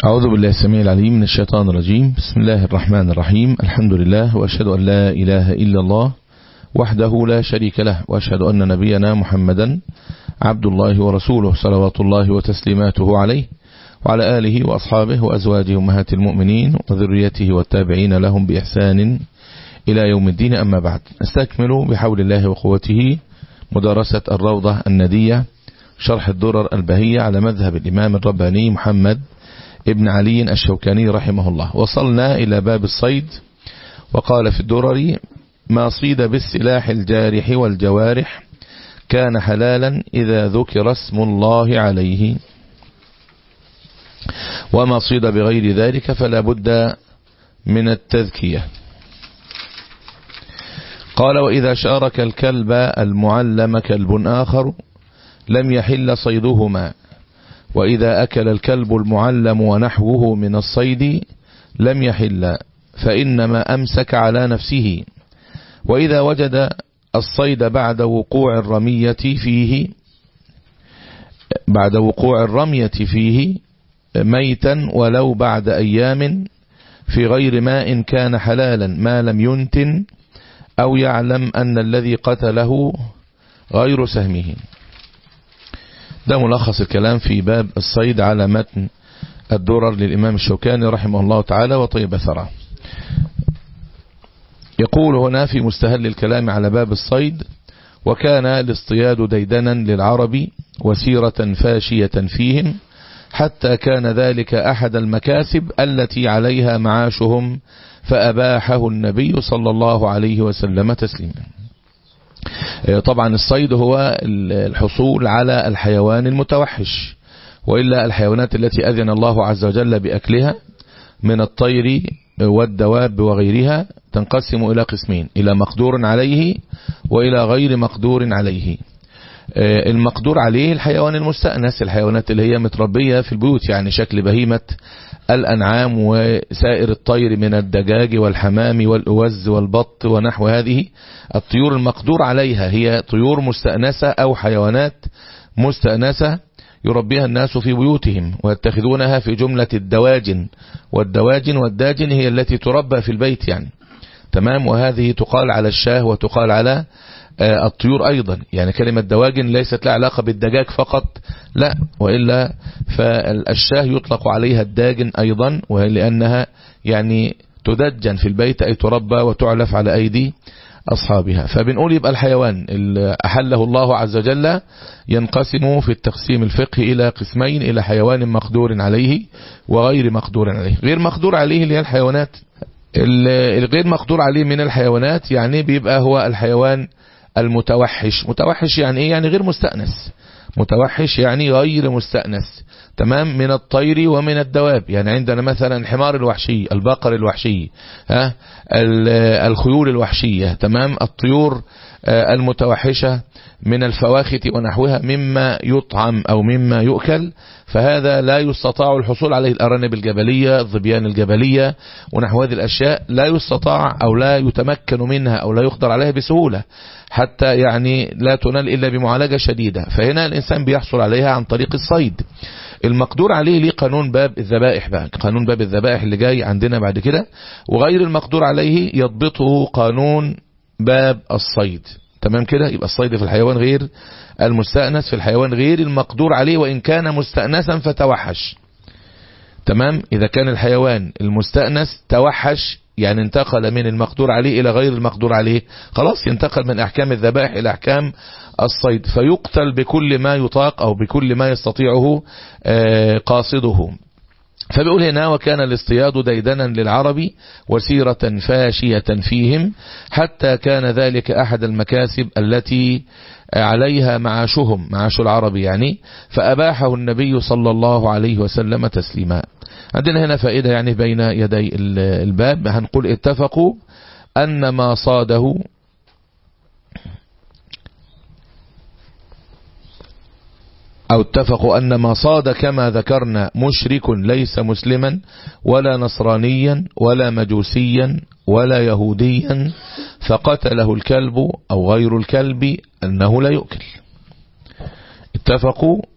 أعوذ بالله السميع العليم من الشيطان الرجيم بسم الله الرحمن الرحيم الحمد لله وأشهد أن لا إله إلا الله وحده لا شريك له وأشهد أن نبينا محمدا عبد الله ورسوله صلوات الله وتسليماته عليه وعلى آله وأصحابه وأزواجه أمهات المؤمنين وذريته والتابعين لهم بإحسان إلى يوم الدين أما بعد استكمل بحول الله وقوته مدارسة الروضة الندية شرح الدرر البهية على مذهب الإمام الرباني محمد ابن علي الشوكاني رحمه الله وصلنا إلى باب الصيد وقال في الدرر ما صيد بالسلاح الجارح والجوارح كان حلالا إذا ذكر اسم الله عليه وما صيد بغير ذلك فلا بد من التذكية قال وإذا شارك الكلب المعلم كلب آخر لم يحل صيدهما وإذا أكل الكلب المعلم ونحوه من الصيد لم يحل فإنما أمسك على نفسه وإذا وجد الصيد بعد وقوع الرمية فيه بعد وقوع الرمية فيه ميتا ولو بعد أيام في غير ماء كان حلالا ما لم ينتن أو يعلم أن الذي قتله غير سهمه ده ملخص الكلام في باب الصيد على متن الدرر للإمام الشوكاني رحمه الله تعالى وطيب ثرى يقول هنا في مستهل الكلام على باب الصيد وكان الاصطياد ديدنا للعرب وسيرة فاشية فيهم حتى كان ذلك أحد المكاسب التي عليها معاشهم فأباحه النبي صلى الله عليه وسلم تسليما طبعا الصيد هو الحصول على الحيوان المتوحش وإلا الحيوانات التي أذن الله عز وجل بأكلها من الطير والدواب وغيرها تنقسم إلى قسمين إلى مقدور عليه وإلى غير مقدور عليه المقدور عليه الحيوان المستأنس الحيوانات اللي هي متربية في البيوت يعني شكل بهيمة الأنعام وسائر الطير من الدجاج والحمام والأوز والبط ونحو هذه الطيور المقدور عليها هي طيور مستأنسة أو حيوانات مستأنسة يربيها الناس في بيوتهم ويتخذونها في جملة الدواجن والدواجن والداجن هي التي تربى في البيت يعني تمام وهذه تقال على الشاه وتقال على الطيور أيضا يعني كلمة دواجن ليست لها علاقة بالدجاج فقط لا وإلا فالشاه يطلق عليها الداجن أيضا لأنها يعني تدجن في البيت أي تربى وتعلف على أيدي أصحابها فبنقول يبقى الحيوان اللي أحله الله عز وجل ينقسم في التقسيم الفقهي إلى قسمين إلى حيوان مقدور عليه وغير مقدور عليه غير مقدور عليه اللي هي الحيوانات الغير مقدور عليه من الحيوانات يعني بيبقى هو الحيوان المتوحش متوحش يعني ايه يعني غير مستأنس متوحش يعني غير مستأنس تمام من الطير ومن الدواب يعني عندنا مثلا الحمار الوحشي البقر الوحشي ها الخيول الوحشية تمام الطيور المتوحشة من الفواخت ونحوها مما يطعم أو مما يؤكل فهذا لا يستطاع الحصول عليه الأرانب الجبلية الظبيان الجبلية ونحو هذه الأشياء لا يستطاع أو لا يتمكن منها أو لا يقدر عليها بسهولة حتى يعني لا تنال إلا بمعالجة شديدة فهنا الإنسان بيحصل عليها عن طريق الصيد المقدور عليه ليه قانون باب الذبائح بقى قانون باب الذبائح اللي جاي عندنا بعد كده وغير المقدور عليه يضبطه قانون باب الصيد تمام كده يبقى الصيد في الحيوان غير المستأنس في الحيوان غير المقدور عليه وإن كان مستأنسا فتوحش تمام إذا كان الحيوان المستأنس توحش يعني انتقل من المقدور عليه إلى غير المقدور عليه خلاص ينتقل من أحكام الذبائح إلى أحكام الصيد فيقتل بكل ما يطاق أو بكل ما يستطيعه قاصده فبيقول هنا وكان الاصطياد ديدنا للعرب وسيرة فاشية فيهم حتى كان ذلك أحد المكاسب التي عليها معاشهم معاش العرب يعني فأباحه النبي صلى الله عليه وسلم تسليما عندنا هنا فائدة يعني بين يدي الباب هنقول اتفقوا أن ما صاده أو اتفقوا أن ما صاد كما ذكرنا مشرك ليس مسلما ولا نصرانيا ولا مجوسيا ولا يهوديا فقتله الكلب أو غير الكلب أنه لا يؤكل اتفقوا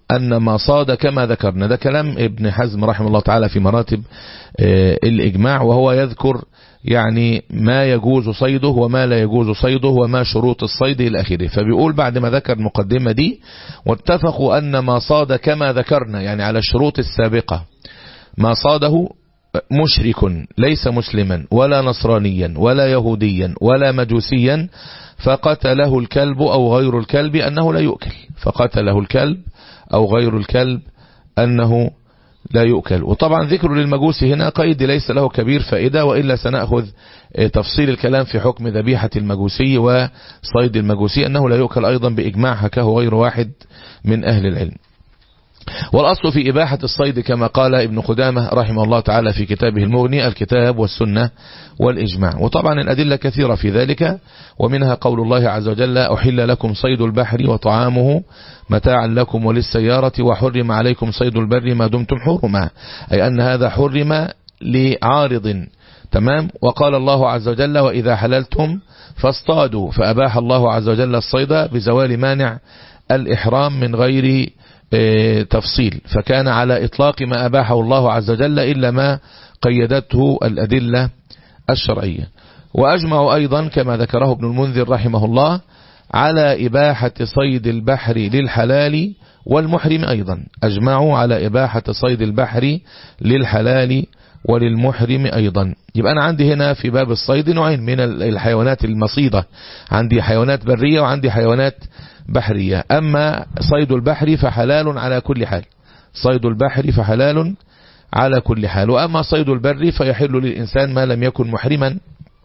أن ما صاد كما ذكرنا ده كلام ابن حزم رحمه الله تعالى في مراتب الإجماع وهو يذكر يعني ما يجوز صيده وما لا يجوز صيده وما شروط الصيد إلى آخره فبيقول بعد ما ذكر المقدمة دي واتفقوا أن ما صاد كما ذكرنا يعني على الشروط السابقة ما صاده مشرك ليس مسلما ولا نصرانيا ولا يهوديا ولا مجوسيا فقتله الكلب أو غير الكلب أنه لا يؤكل فقتله الكلب أو غير الكلب أنه لا يؤكل وطبعا ذكر للمجوس هنا قيد ليس له كبير فائدة وإلا سنأخذ تفصيل الكلام في حكم ذبيحة المجوسي وصيد المجوسي أنه لا يؤكل أيضا بإجماع حكاه غير واحد من أهل العلم والأصل في إباحة الصيد كما قال ابن قدامة رحمه الله تعالى في كتابه المغني الكتاب والسنة والإجماع وطبعا الأدلة كثيرة في ذلك ومنها قول الله عز وجل أحل لكم صيد البحر وطعامه متاعا لكم وللسيارة وحرم عليكم صيد البر ما دمتم حرما أي أن هذا حرم لعارض تمام وقال الله عز وجل وإذا حللتم فاصطادوا فأباح الله عز وجل الصيد بزوال مانع الإحرام من غير تفصيل فكان على إطلاق ما أباحه الله عز وجل إلا ما قيدته الأدلة الشرعية وأجمع أيضا كما ذكره ابن المنذر رحمه الله على إباحة صيد البحر للحلال والمحرم أيضا أجمعوا على إباحة صيد البحر للحلال وللمحرم أيضا يبقى أنا عندي هنا في باب الصيد نوعين من الحيوانات المصيدة عندي حيوانات برية وعندي حيوانات بحرية أما صيد البحر فحلال على كل حال صيد البحر فحلال على كل حال وأما صيد البر فيحل للإنسان ما لم يكن محرما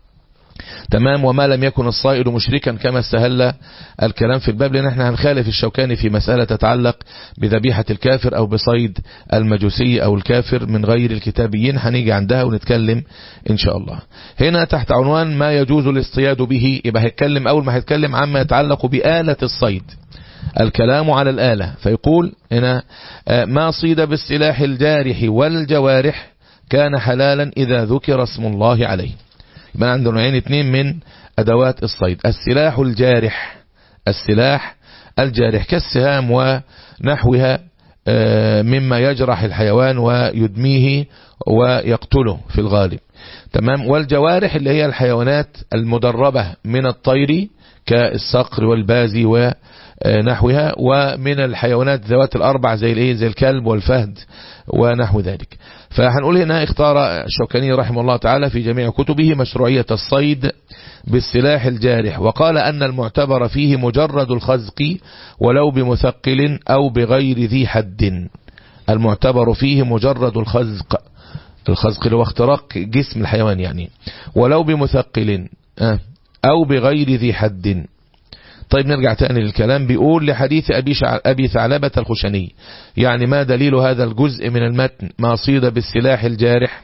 تمام وما لم يكن الصائد مشركا كما استهل الكلام في الباب لأن احنا هنخالف الشوكاني في مسألة تتعلق بذبيحة الكافر أو بصيد المجوسي أو الكافر من غير الكتابيين هنيجي عندها ونتكلم إن شاء الله هنا تحت عنوان ما يجوز الاصطياد به يبقى هيتكلم أول ما هيتكلم عما يتعلق بآلة الصيد الكلام على الآلة فيقول هنا ما صيد بالسلاح الجارح والجوارح كان حلالا إذا ذكر اسم الله عليه يبقى عندنا نوعين اثنين من أدوات الصيد السلاح الجارح السلاح الجارح كالسهام ونحوها مما يجرح الحيوان ويدميه ويقتله في الغالب تمام والجوارح اللي هي الحيوانات المدربة من الطير كالصقر والبازي ونحوها ومن الحيوانات ذوات الأربع زي الايه زي الكلب والفهد ونحو ذلك فهنقول هنا اختار الشوكاني رحمه الله تعالى في جميع كتبه مشروعية الصيد بالسلاح الجارح وقال أن المعتبر فيه مجرد الخزق ولو بمثقل أو بغير ذي حد المعتبر فيه مجرد الخزق الخزق اللي هو اختراق جسم الحيوان يعني ولو بمثقل أو بغير ذي حد طيب نرجع تاني للكلام بيقول لحديث أبي, شع... أبي ثعلبة الخشني يعني ما دليل هذا الجزء من المتن ما صيد بالسلاح الجارح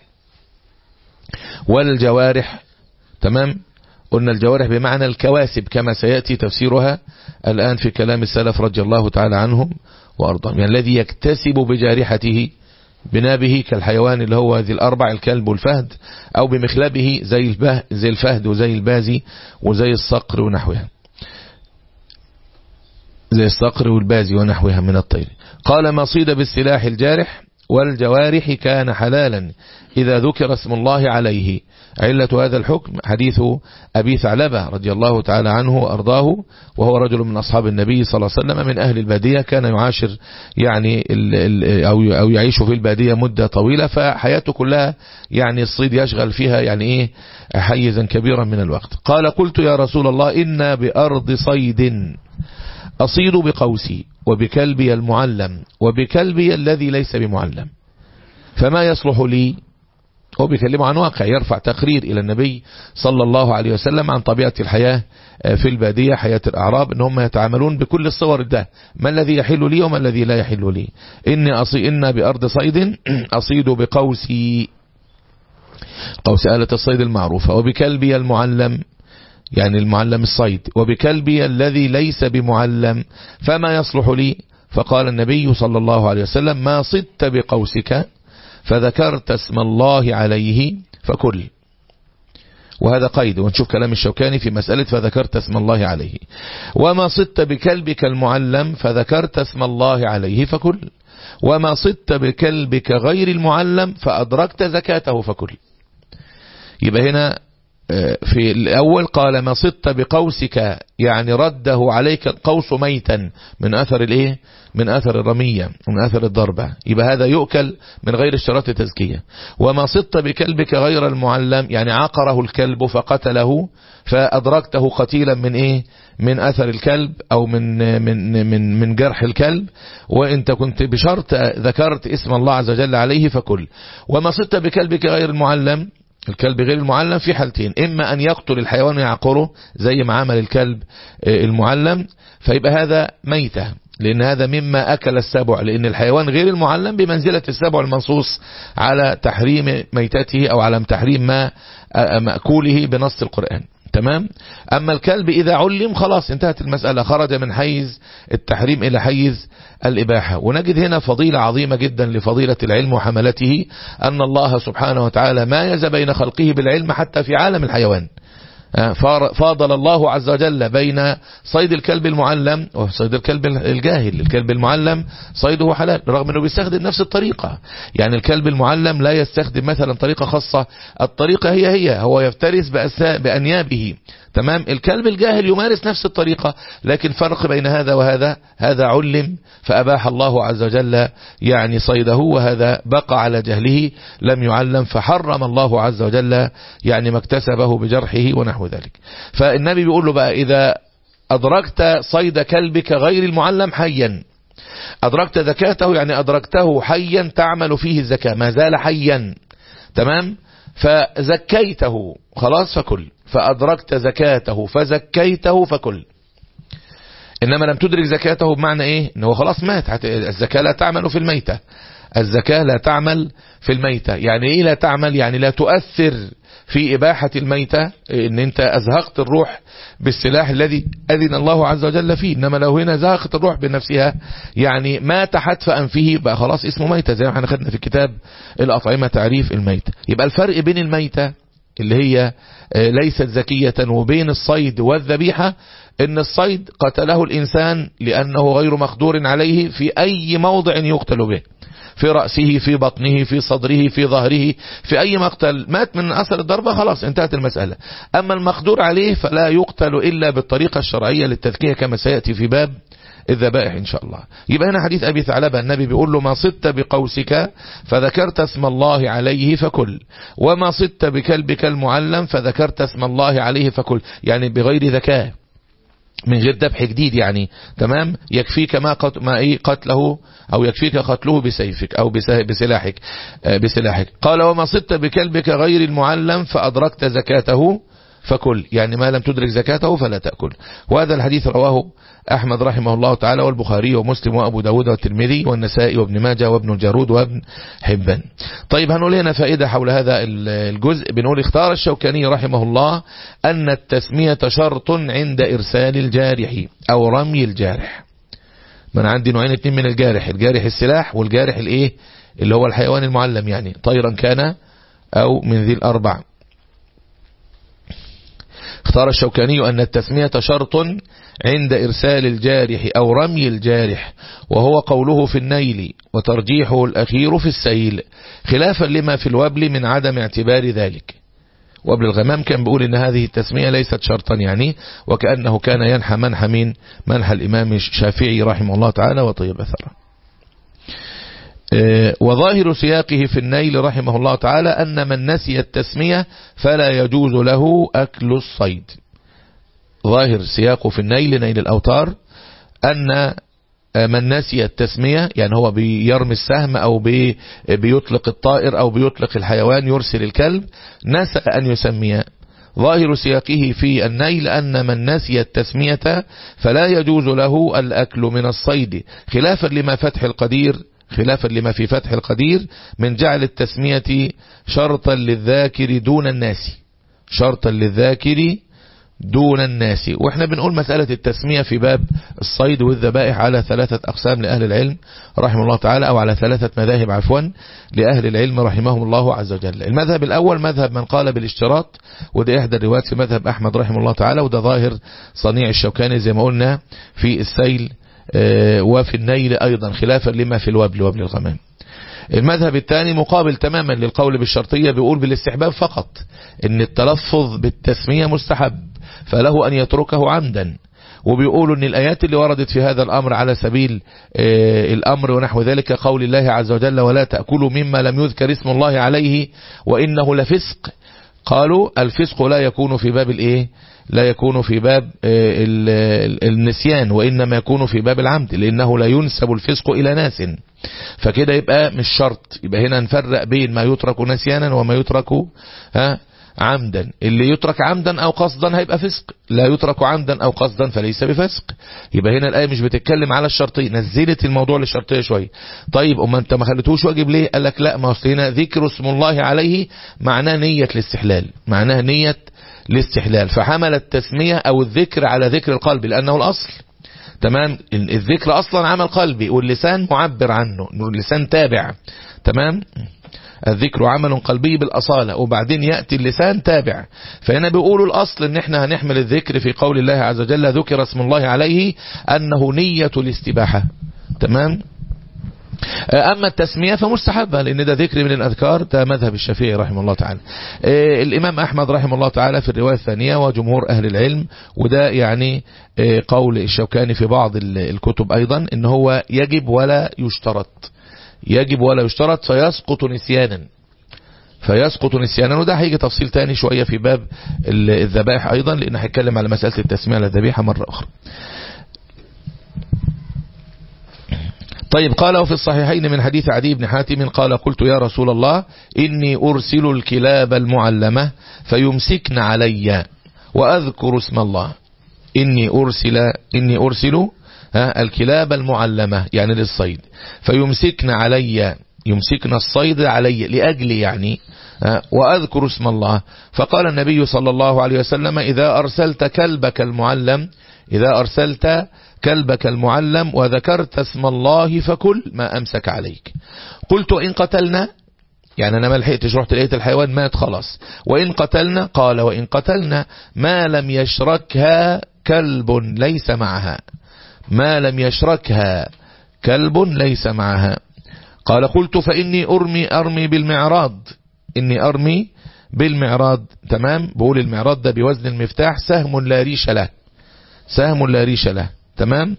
والجوارح تمام قلنا الجوارح بمعنى الكواسب كما سيأتي تفسيرها الآن في كلام السلف رضي الله تعالى عنهم وأرضهم يعني الذي يكتسب بجارحته بنابه كالحيوان اللي هو ذي الأربع الكلب والفهد أو بمخلبه زي, البه زي الفهد وزي البازي وزي الصقر ونحوها زي الصقر والبازي ونحوها من الطير قال ما صيد بالسلاح الجارح والجوارح كان حلالا إذا ذكر اسم الله عليه علة هذا الحكم حديث أبي ثعلبة رضي الله تعالى عنه وأرضاه وهو رجل من أصحاب النبي صلى الله عليه وسلم من أهل البادية كان يعاشر يعني ال ال أو أو يعيش في البادية مدة طويلة فحياته كلها يعني الصيد يشغل فيها يعني إيه حيزا كبيرا من الوقت قال قلت يا رسول الله إنا بأرض صيد أصيد بقوسي وبكلبي المعلم وبكلبي الذي ليس بمعلم فما يصلح لي هو بيكلمه عن واقع يرفع تقرير إلى النبي صلى الله عليه وسلم عن طبيعة الحياة في البادية حياة الأعراب إن هم يتعاملون بكل الصور ده ما الذي يحل لي وما الذي لا يحل لي إني أصي إن بأرض صيد أصيد بقوسي قوس آلة الصيد المعروفة وبكلبي المعلم يعني المعلم الصيد وبكلبي الذي ليس بمعلم فما يصلح لي فقال النبي صلى الله عليه وسلم ما صدت بقوسك فذكرت اسم الله عليه فكل وهذا قيد ونشوف كلام الشوكاني في مسألة فذكرت اسم الله عليه وما صدت بكلبك المعلم فذكرت اسم الله عليه فكل وما صدت بكلبك غير المعلم فأدركت زكاته فكل يبقى هنا في الأول قال ما صدت بقوسك يعني رده عليك القوس ميتا من أثر الإيه من أثر الرمية من أثر الضربة يبقى هذا يؤكل من غير اشتراط تزكية وما صدت بكلبك غير المعلم يعني عقره الكلب فقتله فأدركته قتيلا من إيه من أثر الكلب أو من من من من جرح الكلب وأنت كنت بشرط ذكرت اسم الله عز وجل عليه فكل وما صدت بكلبك غير المعلم الكلب غير المعلم في حالتين إما أن يقتل الحيوان ويعقره زي ما عمل الكلب المعلم فيبقى هذا ميتة لأن هذا مما أكل السبع لأن الحيوان غير المعلم بمنزلة السبع المنصوص على تحريم ميتته أو على تحريم ما مأكوله بنص القرآن تمام أما الكلب إذا علم خلاص انتهت المسألة خرج من حيز التحريم إلى حيز الإباحة ونجد هنا فضيلة عظيمة جدا لفضيلة العلم وحملته أن الله سبحانه وتعالى مايز بين خلقه بالعلم حتى في عالم الحيوان فاضل الله عز وجل بين صيد الكلب المعلم وصيد الكلب الجاهل الكلب المعلم صيده حلال رغم أنه بيستخدم نفس الطريقة يعني الكلب المعلم لا يستخدم مثلا طريقة خاصة الطريقة هي هي هو يفترس بأنيابه تمام الكلب الجاهل يمارس نفس الطريقة لكن فرق بين هذا وهذا هذا علم فأباح الله عز وجل يعني صيده وهذا بقى على جهله لم يعلم فحرم الله عز وجل يعني ما اكتسبه بجرحه ونحو ذلك فالنبي بيقول له بقى إذا أدركت صيد كلبك غير المعلم حيا أدركت زكاته يعني أدركته حيا تعمل فيه الزكاة ما زال حيا تمام فزكيته خلاص فكل فأدركت زكاته فزكيته فكل إنما لم تدرك زكاته بمعنى إيه إنه خلاص مات الزكاة لا تعمل في الميتة الزكاة لا تعمل في الميتة يعني إيه لا تعمل يعني لا تؤثر في إباحة الميتة إن أنت أزهقت الروح بالسلاح الذي أذن الله عز وجل فيه إنما لو هنا زهقت الروح بنفسها يعني مات حتف أنفه بقى خلاص اسمه ميتة زي ما احنا خدنا في كتاب الأطعمة تعريف الميتة يبقى الفرق بين الميتة اللي هي ليست زكية وبين الصيد والذبيحة ان الصيد قتله الإنسان لأنه غير مقدور عليه في أي موضع يقتل به في رأسه في بطنه في صدره في ظهره في أي مقتل مات من أثر الضربة خلاص انتهت المسألة أما المقدور عليه فلا يقتل إلا بالطريقة الشرعية للتذكية كما سيأتي في باب الذبائح إن شاء الله يبقى هنا حديث أبي ثعلبة النبي بيقول له ما صدت بقوسك فذكرت اسم الله عليه فكل وما صدت بكلبك المعلم فذكرت اسم الله عليه فكل يعني بغير ذكاء من غير ذبح جديد يعني تمام يكفيك ما قت... ما ايه قتله او يكفيك قتله بسيفك او بسلاحك بسلاحك قال وما صدت بكلبك غير المعلم فادركت زكاته فكل يعني ما لم تدرك زكاته فلا تأكل وهذا الحديث رواه أحمد رحمه الله تعالى والبخاري ومسلم وأبو داود والترمذي والنسائي وابن ماجه وابن الجارود وابن حبان طيب هنقول هنا فائدة حول هذا الجزء بنقول اختار الشوكاني رحمه الله أن التسمية شرط عند إرسال الجارح أو رمي الجارح من عندي نوعين اتنين من الجارح الجارح السلاح والجارح الايه اللي هو الحيوان المعلم يعني طيرا كان أو من ذي الأربع اختار الشوكاني أن التسمية شرط عند إرسال الجارح أو رمي الجارح وهو قوله في النيل وترجيحه الأخير في السيل خلافا لما في الوبل من عدم اعتبار ذلك وابن الغمام كان بيقول ان هذه التسمية ليست شرطا يعني وكأنه كان ينحى منحى من منحى الإمام الشافعي رحمه الله تعالى وطيب أثره وظاهر سياقه في النيل رحمه الله تعالى أن من نسي التسمية فلا يجوز له أكل الصيد ظاهر سياقه في النيل نيل الأوتار أن من نسي التسمية يعني هو بيرمي السهم أو بي بيطلق الطائر أو بيطلق الحيوان يرسل الكلب نسى أن يسمي ظاهر سياقه في النيل أن من نسي التسمية فلا يجوز له الأكل من الصيد خلافا لما فتح القدير خلافا لما في فتح القدير من جعل التسمية شرطا للذاكر دون الناس شرطا للذاكر دون الناس واحنا بنقول مسألة التسمية في باب الصيد والذبائح على ثلاثة أقسام لأهل العلم رحمه الله تعالى أو على ثلاثة مذاهب عفوا لأهل العلم رحمهم الله عز وجل المذهب الأول مذهب من قال بالاشتراط وده إحدى الروايات في مذهب أحمد رحمه الله تعالى وده ظاهر صنيع الشوكاني زي ما قلنا في السيل وفي النيل أيضا خلافا لما في الوبل وبل الغمام المذهب الثاني مقابل تماما للقول بالشرطية بيقول بالاستحباب فقط ان التلفظ بالتسمية مستحب فله ان يتركه عمدا وبيقولوا ان الايات اللي وردت في هذا الامر على سبيل الامر ونحو ذلك قول الله عز وجل ولا تأكلوا مما لم يذكر اسم الله عليه وانه لفسق قالوا الفسق لا يكون في باب الايه لا يكون في باب النسيان وإنما يكون في باب العمد لأنه لا ينسب الفسق إلى ناس فكده يبقى مش شرط يبقى هنا نفرق بين ما يترك نسيانا وما يترك ها عمدا اللي يترك عمدا أو قصدا هيبقى فسق لا يترك عمدا أو قصدا فليس بفسق يبقى هنا الآية مش بتتكلم على الشرطية نزلت الموضوع للشرطية شوية طيب أما أنت ما خليتوش واجب ليه قال لك لا ما أصل هنا ذكر اسم الله عليه معناه نية الاستحلال معناه نية الاستحلال فحمل التسمية او الذكر على ذكر القلب لانه الاصل تمام الذكر اصلا عمل قلبي واللسان معبر عنه اللسان تابع تمام الذكر عمل قلبي بالأصالة وبعدين يأتي اللسان تابع فهنا بيقولوا الأصل ان احنا هنحمل الذكر في قول الله عز وجل ذكر اسم الله عليه أنه نية الاستباحة تمام أما التسمية فمستحبة لأن ده ذكر من الأذكار ده مذهب الشافعي رحمه الله تعالى الإمام أحمد رحمه الله تعالى في الرواية الثانية وجمهور أهل العلم وده يعني قول الشوكاني في بعض الكتب أيضا إن هو يجب ولا يشترط يجب ولا يشترط فيسقط نسيانا فيسقط نسيانا وده هيجي تفصيل تاني شوية في باب الذبائح أيضا لأن هيتكلم على مسألة التسمية على الذبيحة مرة أخرى طيب قال وفي الصحيحين من حديث عدي بن حاتم قال قلت يا رسول الله إني أرسل الكلاب المعلمة فيمسكن علي وأذكر اسم الله إني أرسل إني أرسل الكلاب المعلمة يعني للصيد فيمسكن علي يمسكن الصيد علي لأجلي يعني وأذكر اسم الله فقال النبي صلى الله عليه وسلم إذا أرسلت كلبك المعلم إذا أرسلت كلبك المعلم وذكرت اسم الله فكل ما أمسك عليك قلت إن قتلنا يعني أنا ما لحقتش رحت لقيت الحيوان مات خلاص وإن قتلنا قال وإن قتلنا ما لم يشركها كلب ليس معها ما لم يشركها كلب ليس معها قال قلت فإني أرمي أرمي بالمعراض إني أرمي بالمعراض تمام بقول المعراض ده بوزن المفتاح سهم لا ريش له سهم لا ريش له تمام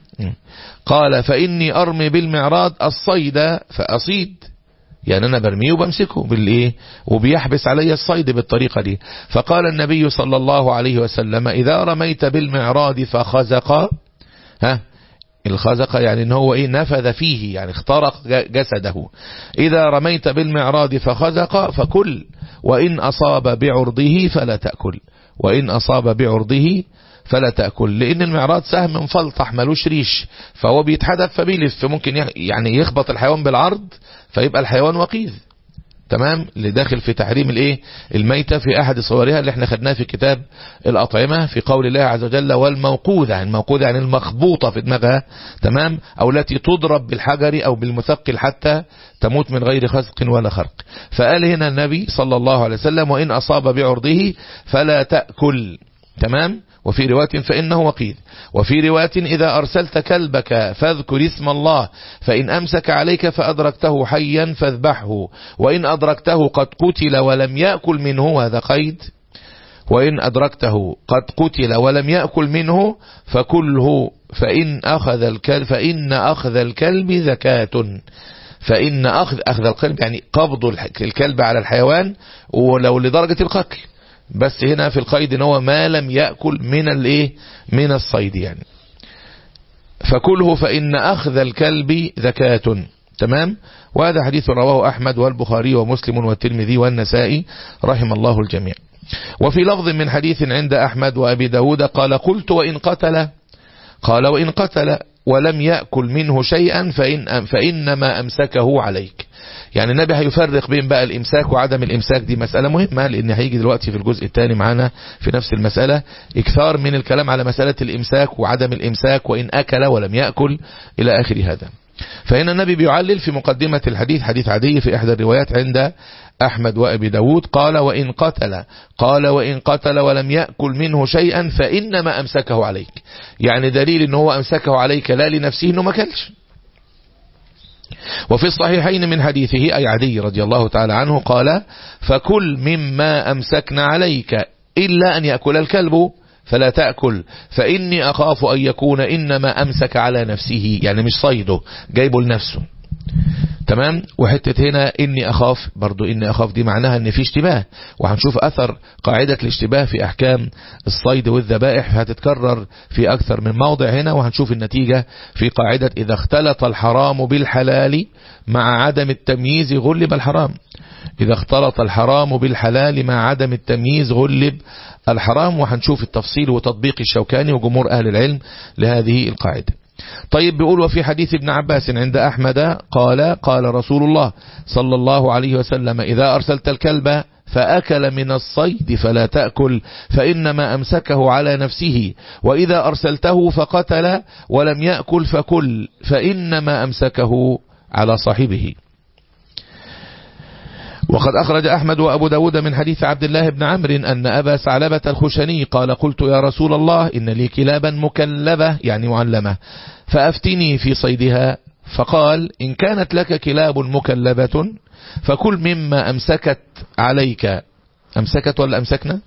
قال فإني أرمي بالمعراض الصيد فأصيد يعني أنا برميه وبمسكه بالإيه وبيحبس علي الصيد بالطريقة دي فقال النبي صلى الله عليه وسلم إذا رميت بالمعراض فخزق ها الخزق يعني ان هو ايه نفذ فيه يعني اخترق جسده اذا رميت بالمعراض فخزق فكل وان اصاب بعرضه فلا تأكل وان اصاب بعرضه فلا تأكل لأن المعراض سهم مفلطح ملوش ريش فهو بيتحدف فبيلف ممكن يعني يخبط الحيوان بالعرض فيبقى الحيوان وقيذ تمام اللي داخل في تحريم الايه الميتة في احد صورها اللي احنا خدناها في كتاب الاطعمة في قول الله عز وجل والموقوذة يعني الموقوذة يعني المخبوطة في دماغها تمام او التي تضرب بالحجر او بالمثقل حتى تموت من غير خزق ولا خرق فقال هنا النبي صلى الله عليه وسلم وان اصاب بعرضه فلا تأكل تمام وفي رواية فإنه وقيد وفي رواية إذا أرسلت كلبك فاذكر اسم الله فإن أمسك عليك فأدركته حيا فاذبحه وإن أدركته قد قتل ولم يأكل منه هذا قيد وإن أدركته قد قتل ولم يأكل منه فكله فإن أخذ الكلب فإن أخذ الكلب زكاة فإن أخذ أخذ الكلب يعني قبض الكلب على الحيوان ولو لدرجة القتل بس هنا في القيد ان هو ما لم يأكل من الايه من الصيد يعني فكله فإن أخذ الكلب زكاة تمام وهذا حديث رواه أحمد والبخاري ومسلم والترمذي والنسائي رحم الله الجميع وفي لفظ من حديث عند أحمد وأبي داود قال قلت وإن قتل قال وإن قتل ولم يأكل منه شيئا فإن فإنما أمسكه عليك يعني النبي هيفرق بين بقى الإمساك وعدم الإمساك دي مسألة مهمة لأن هيجي دلوقتي في الجزء الثاني معانا في نفس المسألة إكثار من الكلام على مسألة الإمساك وعدم الإمساك وإن أكل ولم يأكل إلى آخر هذا فإن النبي بيعلل في مقدمة الحديث حديث عدي في إحدى الروايات عند أحمد وأبي داود قال وإن قتل قال وإن قتل ولم يأكل منه شيئا فإنما أمسكه عليك يعني دليل أنه هو أمسكه عليك لا لنفسه أنه ما كلش وفي الصحيحين من حديثه أي عدي رضي الله تعالى عنه قال فكل مما أمسكنا عليك إلا أن يأكل الكلب فلا تأكل فإني أخاف أن يكون إنما أمسك على نفسه يعني مش صيده جايبه لنفسه تمام وحتة هنا إني أخاف برضو إني أخاف دي معناها إن في اشتباه وهنشوف أثر قاعدة الاشتباه في أحكام الصيد والذبائح هتتكرر في أكثر من موضع هنا وهنشوف النتيجة في قاعدة إذا اختلط الحرام بالحلال مع عدم التمييز غلب الحرام إذا اختلط الحرام بالحلال مع عدم التمييز غلب الحرام وهنشوف التفصيل وتطبيق الشوكاني وجمهور أهل العلم لهذه القاعدة طيب بيقول وفي حديث ابن عباس عند أحمد قال قال رسول الله صلى الله عليه وسلم إذا أرسلت الكلب فأكل من الصيد فلا تأكل فإنما أمسكه على نفسه وإذا أرسلته فقتل ولم يأكل فكل فإنما أمسكه على صاحبه وقد أخرج أحمد وأبو داود من حديث عبد الله بن عمرو أن أبا ثعلبة الخشني قال قلت يا رسول الله إن لي كلابا مكلبة يعني معلمة فأفتني في صيدها فقال إن كانت لك كلاب مكلبة فكل مما أمسكت عليك أمسكت ولا أمسكنا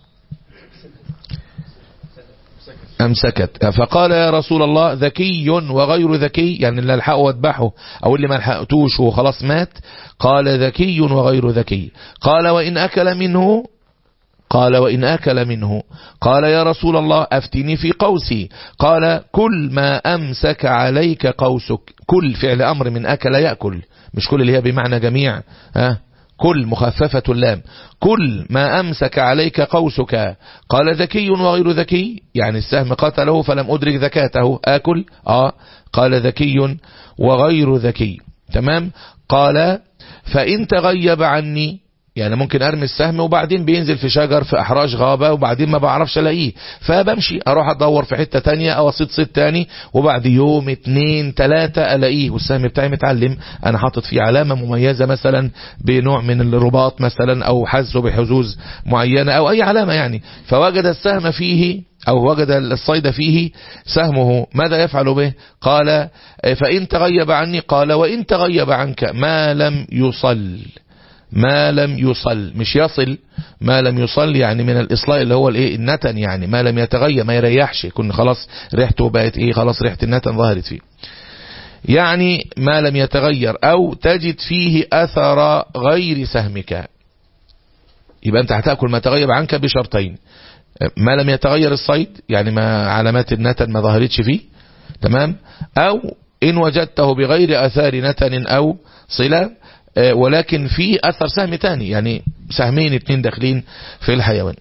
أمسكت فقال يا رسول الله ذكي وغير ذكي يعني اللي الحقه واتبعه أو اللي ما لحقتوش وخلاص مات قال ذكي وغير ذكي قال وإن أكل منه قال وإن أكل منه قال يا رسول الله أفتني في قوسي قال كل ما أمسك عليك قوسك كل فعل أمر من أكل يأكل مش كل اللي هي بمعنى جميع ها كل مخففة اللام كل ما أمسك عليك قوسك قال ذكي وغير ذكي يعني السهم قتله فلم أدرك ذكاته آكل آه قال ذكي وغير ذكي تمام قال فإن تغيب عني يعني ممكن ارمي السهم وبعدين بينزل في شجر في احراج غابة وبعدين ما بعرفش الاقيه فبمشي اروح ادور في حتة تانية او اصيد صيد تاني وبعد يوم اتنين تلاتة الاقيه والسهم بتاعي متعلم انا حاطط فيه علامة مميزة مثلا بنوع من الرباط مثلا او حزه بحزوز معينة او اي علامة يعني فوجد السهم فيه أو وجد الصيد فيه سهمه ماذا يفعل به قال فإن تغيب عني قال وإن تغيب عنك ما لم يصل ما لم يصل مش يصل ما لم يصل يعني من الإصلاء اللي هو الايه النتن يعني ما لم يتغير ما يريحش يكون خلاص ريحته بقت ايه خلاص ريحة النتن ظهرت فيه يعني ما لم يتغير أو تجد فيه أثر غير سهمك يبقى أنت هتأكل ما تغيب عنك بشرطين ما لم يتغير الصيد يعني ما علامات النتن ما ظهرتش فيه تمام أو إن وجدته بغير أثار نتن أو صلة ولكن في أثر سهم تاني يعني سهمين اتنين داخلين في الحيوان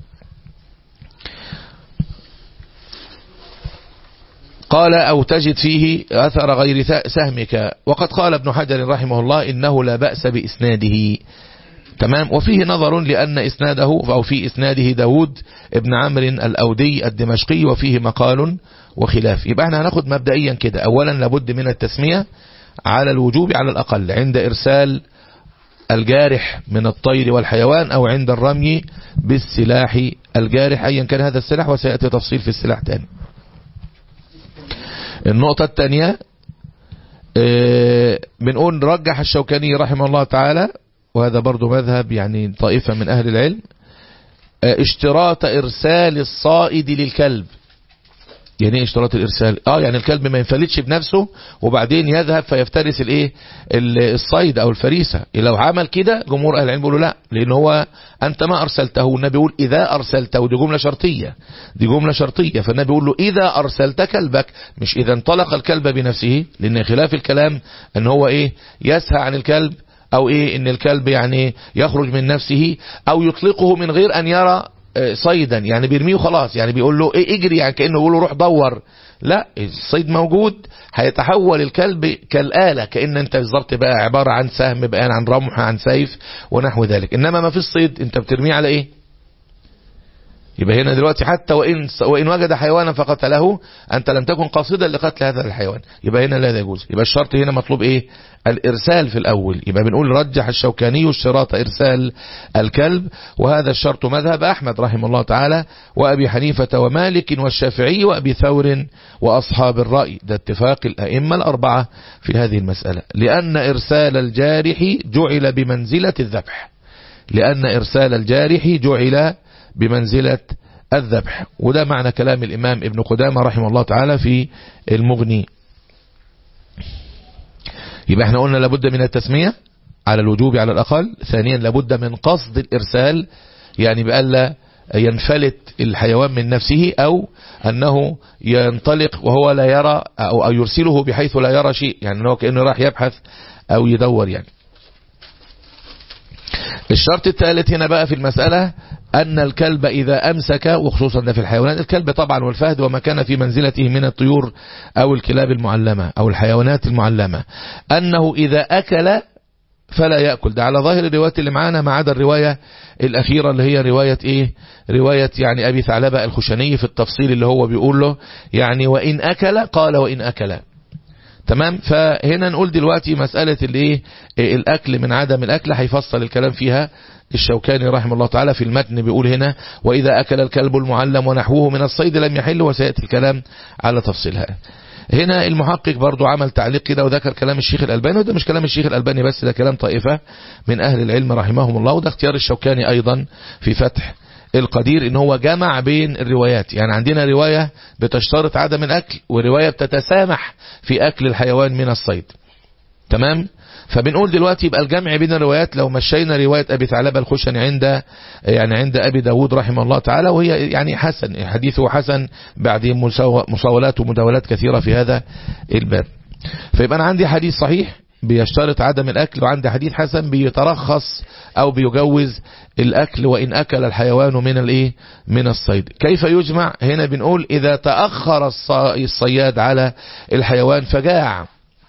قال أو تجد فيه أثر غير سهمك وقد قال ابن حجر رحمه الله إنه لا بأس بإسناده تمام وفيه نظر لأن إسناده أو في إسناده داود ابن عمرو الأودي الدمشقي وفيه مقال وخلاف يبقى احنا هناخد مبدئيا كده أولا لابد من التسمية على الوجوب على الأقل عند إرسال الجارح من الطير والحيوان أو عند الرمي بالسلاح الجارح أيا كان هذا السلاح وسيأتي تفصيل في السلاح تاني النقطة الثانية بنقول رجح الشوكاني رحمه الله تعالى وهذا برضو مذهب يعني طائفة من أهل العلم اشتراط إرسال الصائد للكلب يعني ايه اشتراط الارسال اه يعني الكلب ما ينفلتش بنفسه وبعدين يذهب فيفترس الايه الصيد او الفريسه لو عمل كده جمهور اهل العلم بيقولوا لا لان هو انت ما ارسلته النبي يقول اذا ارسلته دي جمله شرطيه دي جمله شرطيه فالنبي يقول له اذا ارسلت كلبك مش اذا انطلق الكلب بنفسه لان خلاف الكلام ان هو ايه يسهى عن الكلب او ايه ان الكلب يعني يخرج من نفسه او يطلقه من غير ان يرى صيدا يعني بيرميه خلاص يعني بيقول له ايه اجري يعني كأنه بيقول له روح دور لا الصيد موجود هيتحول الكلب كالآلة كأن انت بالظبط بقى عبارة عن سهم بقى عن رمح عن سيف ونحو ذلك انما ما في الصيد انت بترميه على ايه يبقى هنا دلوقتي حتى وإن, وإن وجد حيوانا فقتله أنت لم تكن قاصدا لقتل هذا الحيوان يبقى هنا لا يجوز يبقى الشرط هنا مطلوب إيه الإرسال في الأول يبقى بنقول رجح الشوكاني الشراط إرسال الكلب وهذا الشرط مذهب أحمد رحمه الله تعالى وأبي حنيفة ومالك والشافعي وأبي ثور وأصحاب الرأي ده اتفاق الأئمة الأربعة في هذه المسألة لأن إرسال الجارح جعل بمنزلة الذبح لأن إرسال الجارح جعل بمنزلة الذبح وده معنى كلام الإمام ابن قدامة رحمه الله تعالى في المغني يبقى احنا قلنا لابد من التسمية على الوجوب على الأقل ثانيا لابد من قصد الإرسال يعني بألا ينفلت الحيوان من نفسه أو أنه ينطلق وهو لا يرى أو يرسله بحيث لا يرى شيء يعني هو كأنه راح يبحث أو يدور يعني الشرط الثالث هنا بقى في المسألة أن الكلب إذا أمسك وخصوصا ده في الحيوانات الكلب طبعا والفهد وما كان في منزلته من الطيور أو الكلاب المعلمة أو الحيوانات المعلمة أنه إذا أكل فلا يأكل ده على ظاهر الروايات اللي معانا ما عدا الرواية الأخيرة اللي هي رواية إيه رواية يعني أبي ثعلبة الخشني في التفصيل اللي هو بيقول له يعني وإن أكل قال وإن أكل تمام فهنا نقول دلوقتي مسألة الايه الاكل من عدم الاكل هيفصل الكلام فيها الشوكاني رحمه الله تعالى في المتن بيقول هنا واذا اكل الكلب المعلم ونحوه من الصيد لم يحل وسيأتي الكلام على تفصيلها هنا المحقق برضو عمل تعليق كده وذكر كلام الشيخ الألباني وده مش كلام الشيخ الألباني بس ده كلام طائفة من أهل العلم رحمهم الله وده اختيار الشوكاني أيضا في فتح القدير ان هو جمع بين الروايات يعني عندنا رواية بتشترط عدم الاكل ورواية بتتسامح في اكل الحيوان من الصيد تمام فبنقول دلوقتي يبقى الجمع بين الروايات لو مشينا رواية ابي ثعلبة الخشني عند يعني عند ابي داود رحمه الله تعالى وهي يعني حسن حديثه حسن بعد مصاولات ومداولات كثيرة في هذا الباب فيبقى انا عندي حديث صحيح بيشترط عدم الأكل وعند حديث حسن بيترخص أو بيجوز الأكل وإن أكل الحيوان من الإيه من الصيد كيف يجمع هنا بنقول إذا تأخر الصياد على الحيوان فجاع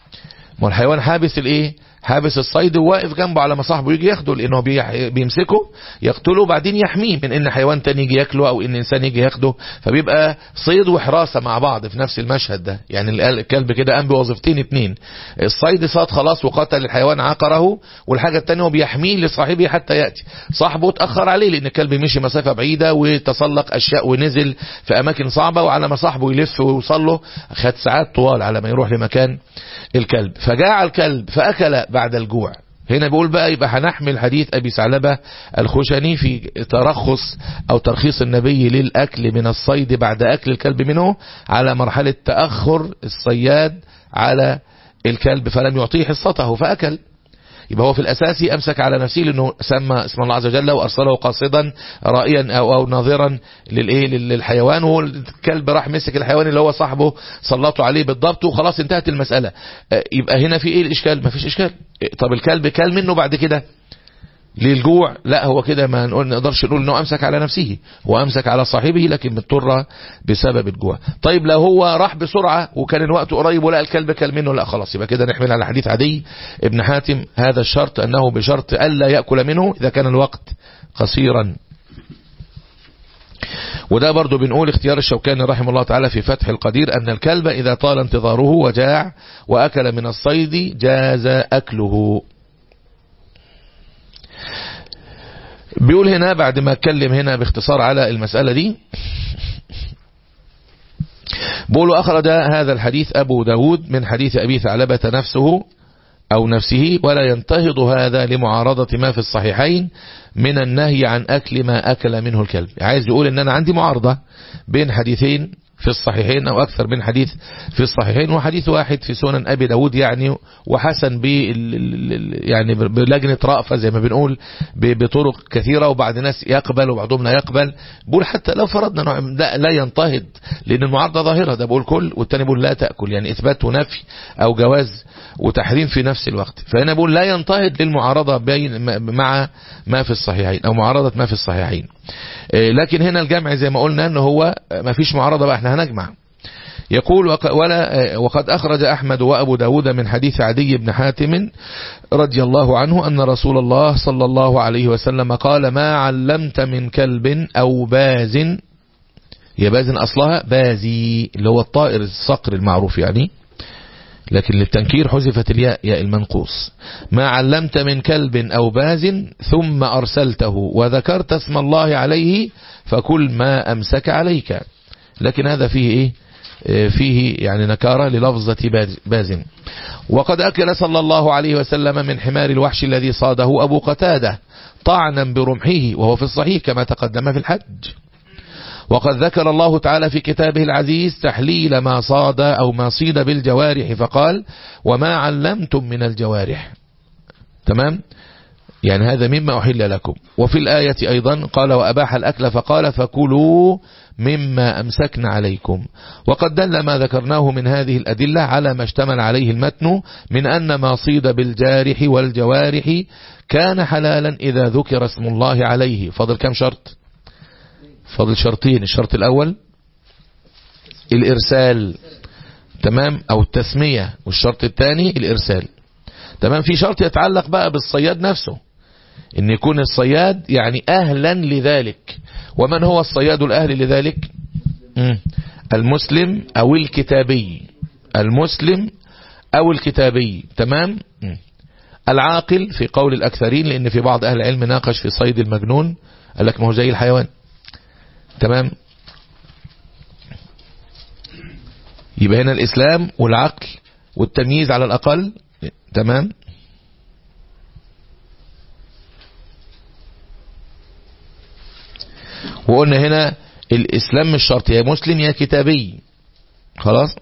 والحيوان حابس الإيه حابس الصيد وواقف جنبه على ما صاحبه يجي ياخده لانه بيمسكه يقتله وبعدين يحميه من ان حيوان تاني يجي ياكله او ان انسان يجي ياخده فبيبقى صيد وحراسة مع بعض في نفس المشهد ده يعني الكلب كده قام بوظيفتين اتنين الصيد صاد خلاص وقتل الحيوان عقره والحاجة التانية هو بيحميه لصاحبه حتى يأتي صاحبه اتأخر عليه لان الكلب مشي مسافة بعيدة وتسلق اشياء ونزل في اماكن صعبة وعلى ما صاحبه يلف ويوصل له خد ساعات طوال على ما يروح لمكان الكلب فجاع الكلب فأكل بعد الجوع هنا بيقول بقى يبقى هنحمل حديث أبي ثعلبة الخشني في ترخص أو ترخيص النبي للأكل من الصيد بعد أكل الكلب منه على مرحلة تأخر الصياد على الكلب فلم يعطيه حصته فأكل يبقى هو في الأساس أمسك على نفسه لأنه سمى اسم الله عز وجل وأرسله قاصدا رائيا أو, أو ناظرا للإيه للحيوان والكلب راح مسك الحيوان اللي هو صاحبه سلطوا عليه بالضبط وخلاص انتهت المسألة يبقى هنا في إيه الإشكال ما فيش إشكال طب الكلب كل منه بعد كده للجوع لا هو كده ما نقدرش نقول انه امسك على نفسه هو امسك على صاحبه لكن مضطر بسبب الجوع طيب لو هو راح بسرعة وكان الوقت قريب ولقى الكلب كل منه لا خلاص يبقى كده نحمل على حديث عدي ابن حاتم هذا الشرط انه بشرط الا يأكل منه اذا كان الوقت قصيرا وده برضو بنقول اختيار الشوكاني رحمه الله تعالى في فتح القدير أن الكلب إذا طال انتظاره وجاع وأكل من الصيد جاز أكله بيقول هنا بعد ما اتكلم هنا باختصار على المسألة دي بيقول أخرج هذا الحديث أبو داود من حديث أبي ثعلبة نفسه أو نفسه ولا ينتهض هذا لمعارضة ما في الصحيحين من النهي عن أكل ما أكل منه الكلب عايز يقول ان أنا عندي معارضة بين حديثين في الصحيحين أو أكثر من حديث في الصحيحين وحديث واحد في سنن أبي داود يعني وحسن ب يعني بلجنة رأفة زي ما بنقول بطرق كثيرة وبعض الناس يقبل وبعضهم لا يقبل بقول حتى لو فرضنا لا, لا ينتهض لأن المعارضة ظاهرة ده بقول كل والتاني بقول لا تأكل يعني إثبات ونفي أو جواز وتحريم في نفس الوقت فهنا بقول لا ينتهض للمعارضة بين مع ما في الصحيحين أو معارضة ما في الصحيحين لكن هنا الجمع زي ما قلنا أنه هو ما فيش معارضة بقى احنا هنجمع يقول ولا وقد أخرج أحمد وأبو داود من حديث عدي بن حاتم رضي الله عنه أن رسول الله صلى الله عليه وسلم قال ما علمت من كلب أو باز هي باز أصلها بازي اللي هو الطائر الصقر المعروف يعني لكن للتنكير حذفت الياء ياء المنقوص ما علمت من كلب أو باز ثم أرسلته وذكرت اسم الله عليه فكل ما أمسك عليك لكن هذا فيه إيه فيه يعني نكارة للفظة باز وقد أكل صلى الله عليه وسلم من حمار الوحش الذي صاده أبو قتادة طعنا برمحه وهو في الصحيح كما تقدم في الحج وقد ذكر الله تعالى في كتابه العزيز تحليل ما صاد أو ما صيد بالجوارح فقال وما علمتم من الجوارح تمام يعني هذا مما أحل لكم وفي الآية أيضا قال وأباح الأكل فقال فكلوا مما أمسكن عليكم وقد دل ما ذكرناه من هذه الأدلة على ما اشتمل عليه المتن من أن ما صيد بالجارح والجوارح كان حلالا إذا ذكر اسم الله عليه فضل كم شرط فضل شرطين الشرط الأول الإرسال تمام أو التسمية والشرط الثاني الإرسال تمام في شرط يتعلق بقى بالصياد نفسه ان يكون الصياد يعني اهلا لذلك ومن هو الصياد الاهل لذلك المسلم او الكتابي المسلم او الكتابي تمام العاقل في قول الاكثرين لان في بعض اهل العلم ناقش في صيد المجنون قال لك ما هو زي الحيوان تمام يبقى هنا الاسلام والعقل والتمييز على الاقل تمام وقلنا هنا الإسلام مش شرط يا مسلم يا كتابي خلاص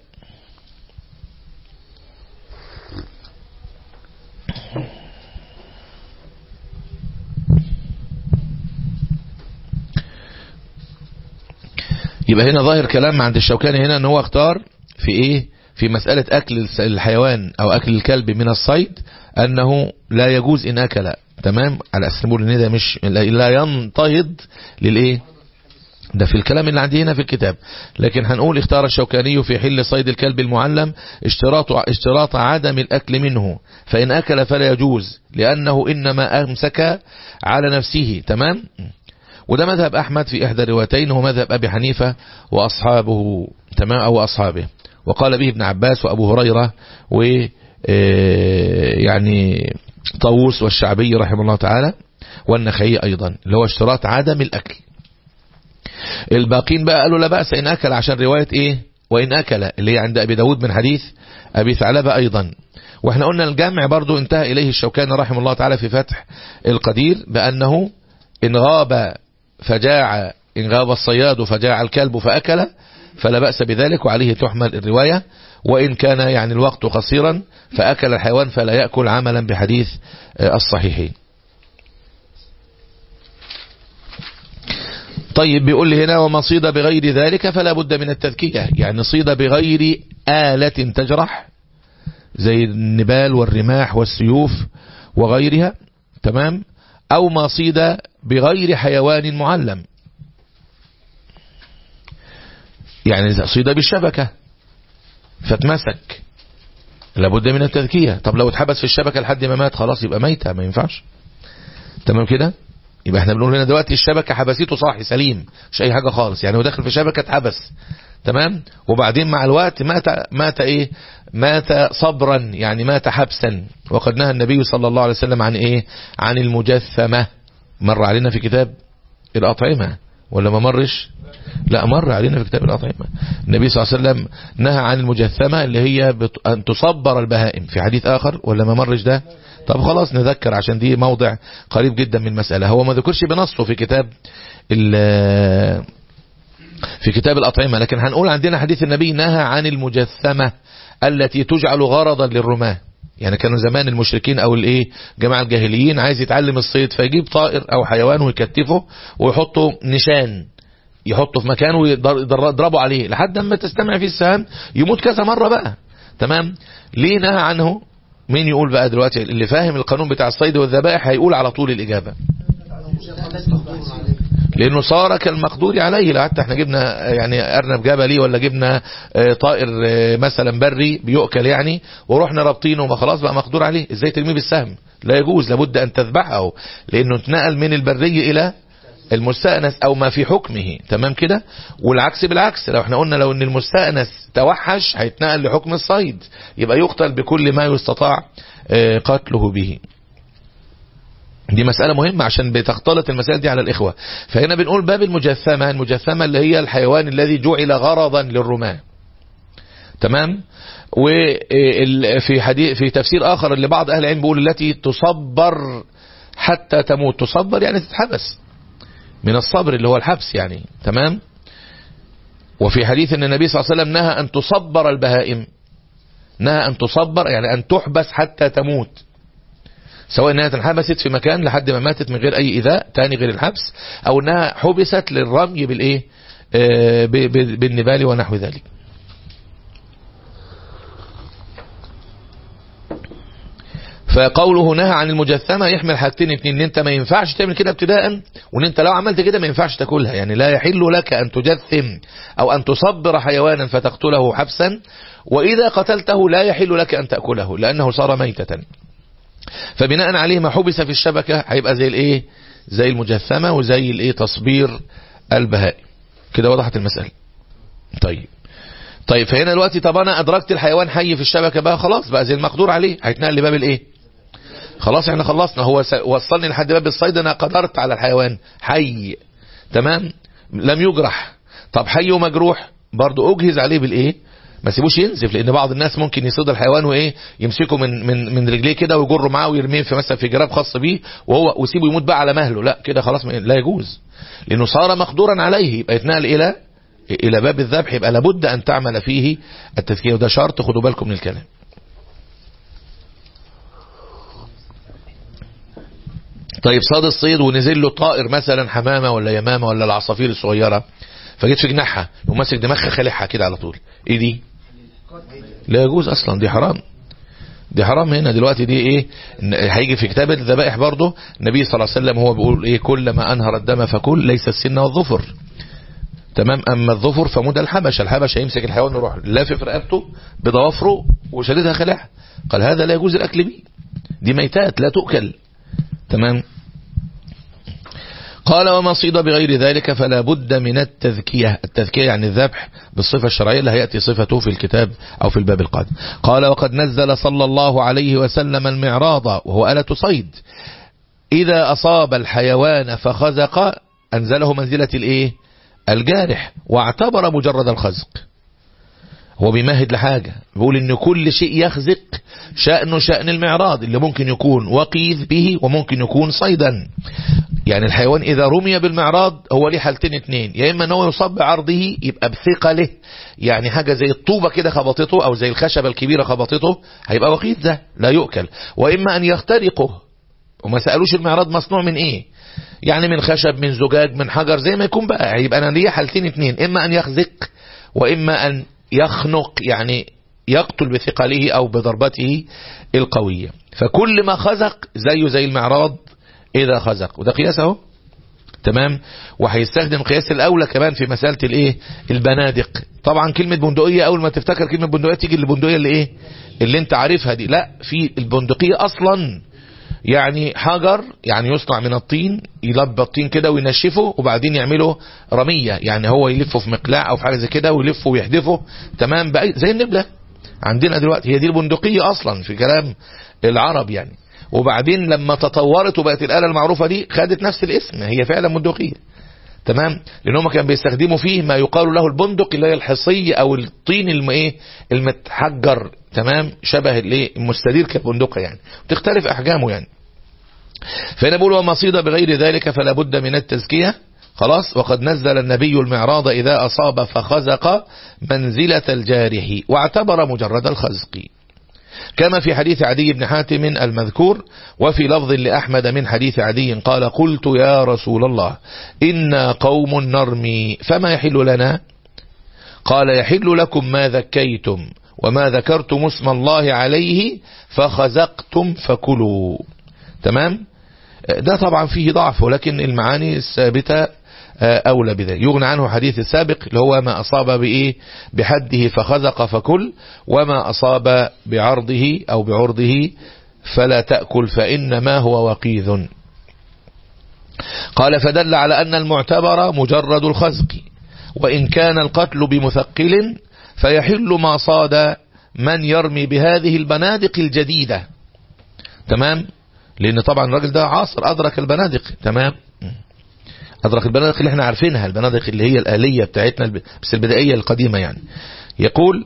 يبقى هنا ظاهر كلام عند الشوكاني هنا ان هو اختار في ايه في مسألة اكل الحيوان او اكل الكلب من الصيد انه لا يجوز ان اكل تمام على اساس نقول ان ده مش لا ينتهض للايه ده في الكلام اللي عندي هنا في الكتاب لكن هنقول اختار الشوكاني في حل صيد الكلب المعلم اشتراط اشتراط عدم الاكل منه فان اكل فلا يجوز لانه انما امسك على نفسه تمام وده مذهب احمد في احدى الروايتين هو مذهب ابي حنيفه واصحابه تمام او اصحابه وقال به ابن عباس وابو هريره و يعني طاووس والشعبي رحمه الله تعالى والنخعي أيضا اللي هو اشتراط عدم الأكل الباقين بقى قالوا لا بأس إن أكل عشان رواية إيه وإن أكل اللي هي عند أبي داود من حديث أبي ثعلبة أيضا واحنا قلنا الجمع برضو انتهى إليه الشوكاني رحمه الله تعالى في فتح القدير بأنه إن غاب فجاع إن غاب الصياد فجاع الكلب فأكل فلا بأس بذلك وعليه تحمل الرواية وإن كان يعني الوقت قصيرا فأكل الحيوان فلا يأكل عملا بحديث الصحيحين طيب بيقول لي هنا وما صيد بغير ذلك فلا بد من التذكية يعني صيد بغير آلة تجرح زي النبال والرماح والسيوف وغيرها تمام أو ما صيد بغير حيوان معلم يعني صيد بالشبكة فاتمسك لابد من التذكية طب لو اتحبس في الشبكة لحد ما مات خلاص يبقى ميتة ما ينفعش تمام كده يبقى احنا بنقول هنا دلوقتي الشبكة حبسيته صاحي سليم مش اي حاجة خالص يعني هو داخل في شبكة اتحبس تمام وبعدين مع الوقت مات مات ايه مات صبرا يعني مات حبسا وقد نهى النبي صلى الله عليه وسلم عن ايه عن المجثمة مر علينا في كتاب الأطعمة ولا ما مرش لا مر علينا في كتاب الأطعمة النبي صلى الله عليه وسلم نهى عن المجثمة اللي هي بت... أن تصبر البهائم في حديث آخر ولا ما مرش ده طب خلاص نذكر عشان دي موضع قريب جدا من المسألة هو ما ذكرش بنصه في كتاب في كتاب الأطعمة لكن هنقول عندنا حديث النبي نهى عن المجثمة التي تجعل غرضا للرماه يعني كانوا زمان المشركين او الايه جماعه الجاهليين عايز يتعلم الصيد فيجيب طائر او حيوان ويكتفه ويحطه نشان يحطه في مكان ويضربوا عليه لحد ما تستمع فيه السهام يموت كذا مرة بقى تمام ليه نهى عنه مين يقول بقى دلوقتي اللي فاهم القانون بتاع الصيد والذبائح هيقول على طول الإجابة لانه صار كالمقدور عليه لو حتى احنا جبنا يعني ارنب جبلي ولا جبنا طائر مثلا بري بيؤكل يعني ورحنا رابطينه وما خلاص بقى مقدور عليه ازاي ترميه بالسهم لا يجوز لابد ان تذبحه لانه اتنقل من البري الى المستأنس او ما في حكمه تمام كده والعكس بالعكس لو احنا قلنا لو ان المستأنس توحش هيتنقل لحكم الصيد يبقى يقتل بكل ما يستطاع قتله به دي مسألة مهمة عشان بتختلط المسائل دي على الإخوة فهنا بنقول باب المجثمة المجثمة اللي هي الحيوان الذي جعل غرضا للرماة تمام وفي حديث في تفسير آخر اللي بعض أهل العلم بيقول التي تصبر حتى تموت تصبر يعني تتحبس من الصبر اللي هو الحبس يعني تمام وفي حديث ان النبي صلى الله عليه وسلم نهى ان تصبر البهائم نهى ان تصبر يعني ان تحبس حتى تموت سواء انها انحبست في مكان لحد ما ماتت من غير اي ايذاء تاني غير الحبس او انها حبست للرمي بالايه آه بالنبال ونحو ذلك فقوله نهى عن المجثمة يحمل حاجتين اتنين ان انت ما ينفعش تعمل كده ابتداء وان انت لو عملت كده ما ينفعش تاكلها يعني لا يحل لك ان تجثم او ان تصبر حيوانا فتقتله حبسا واذا قتلته لا يحل لك ان تأكله لانه صار ميتة فبناء عليه ما حبس في الشبكة هيبقى زي الايه زي المجثمة وزي الايه تصبير البهائم كده وضحت المسألة طيب طيب فهنا دلوقتي طب انا ادركت الحيوان حي في الشبكة بقى خلاص بقى زي المقدور عليه هيتنقل لباب الايه خلاص احنا خلصنا هو وصلني لحد باب الصيد انا قدرت على الحيوان حي تمام لم يجرح طب حي ومجروح برضو اجهز عليه بالايه ما سيبوش ينزف لان بعض الناس ممكن يصيد الحيوان وايه يمسكه من من من رجليه كده ويجره معاه ويرميه في مثلا في جراب خاص بيه وهو ويسيبه يموت بقى على مهله لا كده خلاص لا يجوز لانه صار مقدورا عليه يبقى يتنقل الى الى باب الذبح يبقى لابد ان تعمل فيه التزكيه وده شرط خدوا بالكم من الكلام طيب صاد الصيد ونزل له طائر مثلا حمامة ولا يمامة ولا العصافير الصغيرة فجيت في جناحها وماسك دماغها خالعها كده على طول ايه دي لا يجوز اصلا دي حرام دي حرام هنا دلوقتي دي ايه هيجي في كتاب الذبائح برضه النبي صلى الله عليه وسلم هو بيقول ايه كل ما انهر الدم فكل ليس السن والظفر تمام اما الظفر فمدى الحبش الحبش هيمسك الحيوان يروح لافف رقبته بضوافره وشددها خلعها قال هذا لا يجوز الاكل به دي ميتات لا تؤكل تمام قال وما صيد بغير ذلك فلا بد من التذكية التذكية يعني الذبح بالصفة الشرعية اللي هيأتي صفته في الكتاب أو في الباب القادم قال وقد نزل صلى الله عليه وسلم المعراض وهو آلة صيد إذا أصاب الحيوان فخزق أنزله منزلة الإيه الجارح واعتبر مجرد الخزق هو بيمهد لحاجة بيقول ان كل شيء يخزق شأنه شأن المعراض اللي ممكن يكون وقيذ به وممكن يكون صيدا يعني الحيوان اذا رمي بالمعراض هو ليه حالتين اتنين يا اما ان هو يصاب بعرضه يبقى بثقله يعني حاجة زي الطوبة كده خبطته او زي الخشبة الكبيرة خبطته هيبقى وقيذ ده لا يؤكل واما ان يخترقه وما سألوش المعراض مصنوع من ايه يعني من خشب من زجاج من حجر زي ما يكون بقى هيبقى انا ليه حالتين اتنين اما ان يخزق واما ان يخنق يعني يقتل بثقله او بضربته القوية فكل ما خزق زيه زي المعراض اذا خزق وده قياس اهو تمام وهيستخدم قياس الاولى كمان في مسألة الايه البنادق طبعا كلمة بندقية اول ما تفتكر كلمة بندقية تيجي البندقية اللي ايه اللي انت عارفها دي لا في البندقية اصلا يعني حجر يعني يصنع من الطين يلبى الطين كده وينشفه وبعدين يعمله رمية يعني هو يلفه في مقلاع او في حاجه زي كده ويلفه ويحدفه تمام بقى زي النبلة عندنا دلوقتي هي دي البندقية اصلا في كلام العرب يعني وبعدين لما تطورت وبقت الآلة المعروفة دي خدت نفس الاسم هي فعلا بندقية تمام لان هم كانوا بيستخدموا فيه ما يقال له البندق اللي هي الحصي او الطين الم ايه المتحجر تمام شبه الايه المستدير كالبندقه يعني تختلف احجامه يعني فهنا بقول وما صيد بغير ذلك فلا بد من التزكيه خلاص وقد نزل النبي المعراض إذا أصاب فخزق منزلة الجارح واعتبر مجرد الخزق كما في حديث عدي بن حاتم المذكور وفي لفظ لأحمد من حديث عدي قال قلت يا رسول الله إنا قوم نرمي فما يحل لنا قال يحل لكم ما ذكيتم وما ذكرتم اسم الله عليه فخزقتم فكلوا تمام ده طبعا فيه ضعف ولكن المعاني الثابتة أولى بذلك يغنى عنه حديث السابق اللي هو ما أصاب بإيه بحده فخزق فكل وما أصاب بعرضه أو بعرضه فلا تأكل فإنما هو وقيذ قال فدل على أن المعتبر مجرد الخزق وإن كان القتل بمثقل فيحل ما صاد من يرمي بهذه البنادق الجديدة تمام لأن طبعا الراجل ده عاصر أدرك البنادق تمام أدرك البنادق اللي احنا عارفينها البنادق اللي هي الآلية بتاعتنا بس البدائية القديمة يعني يقول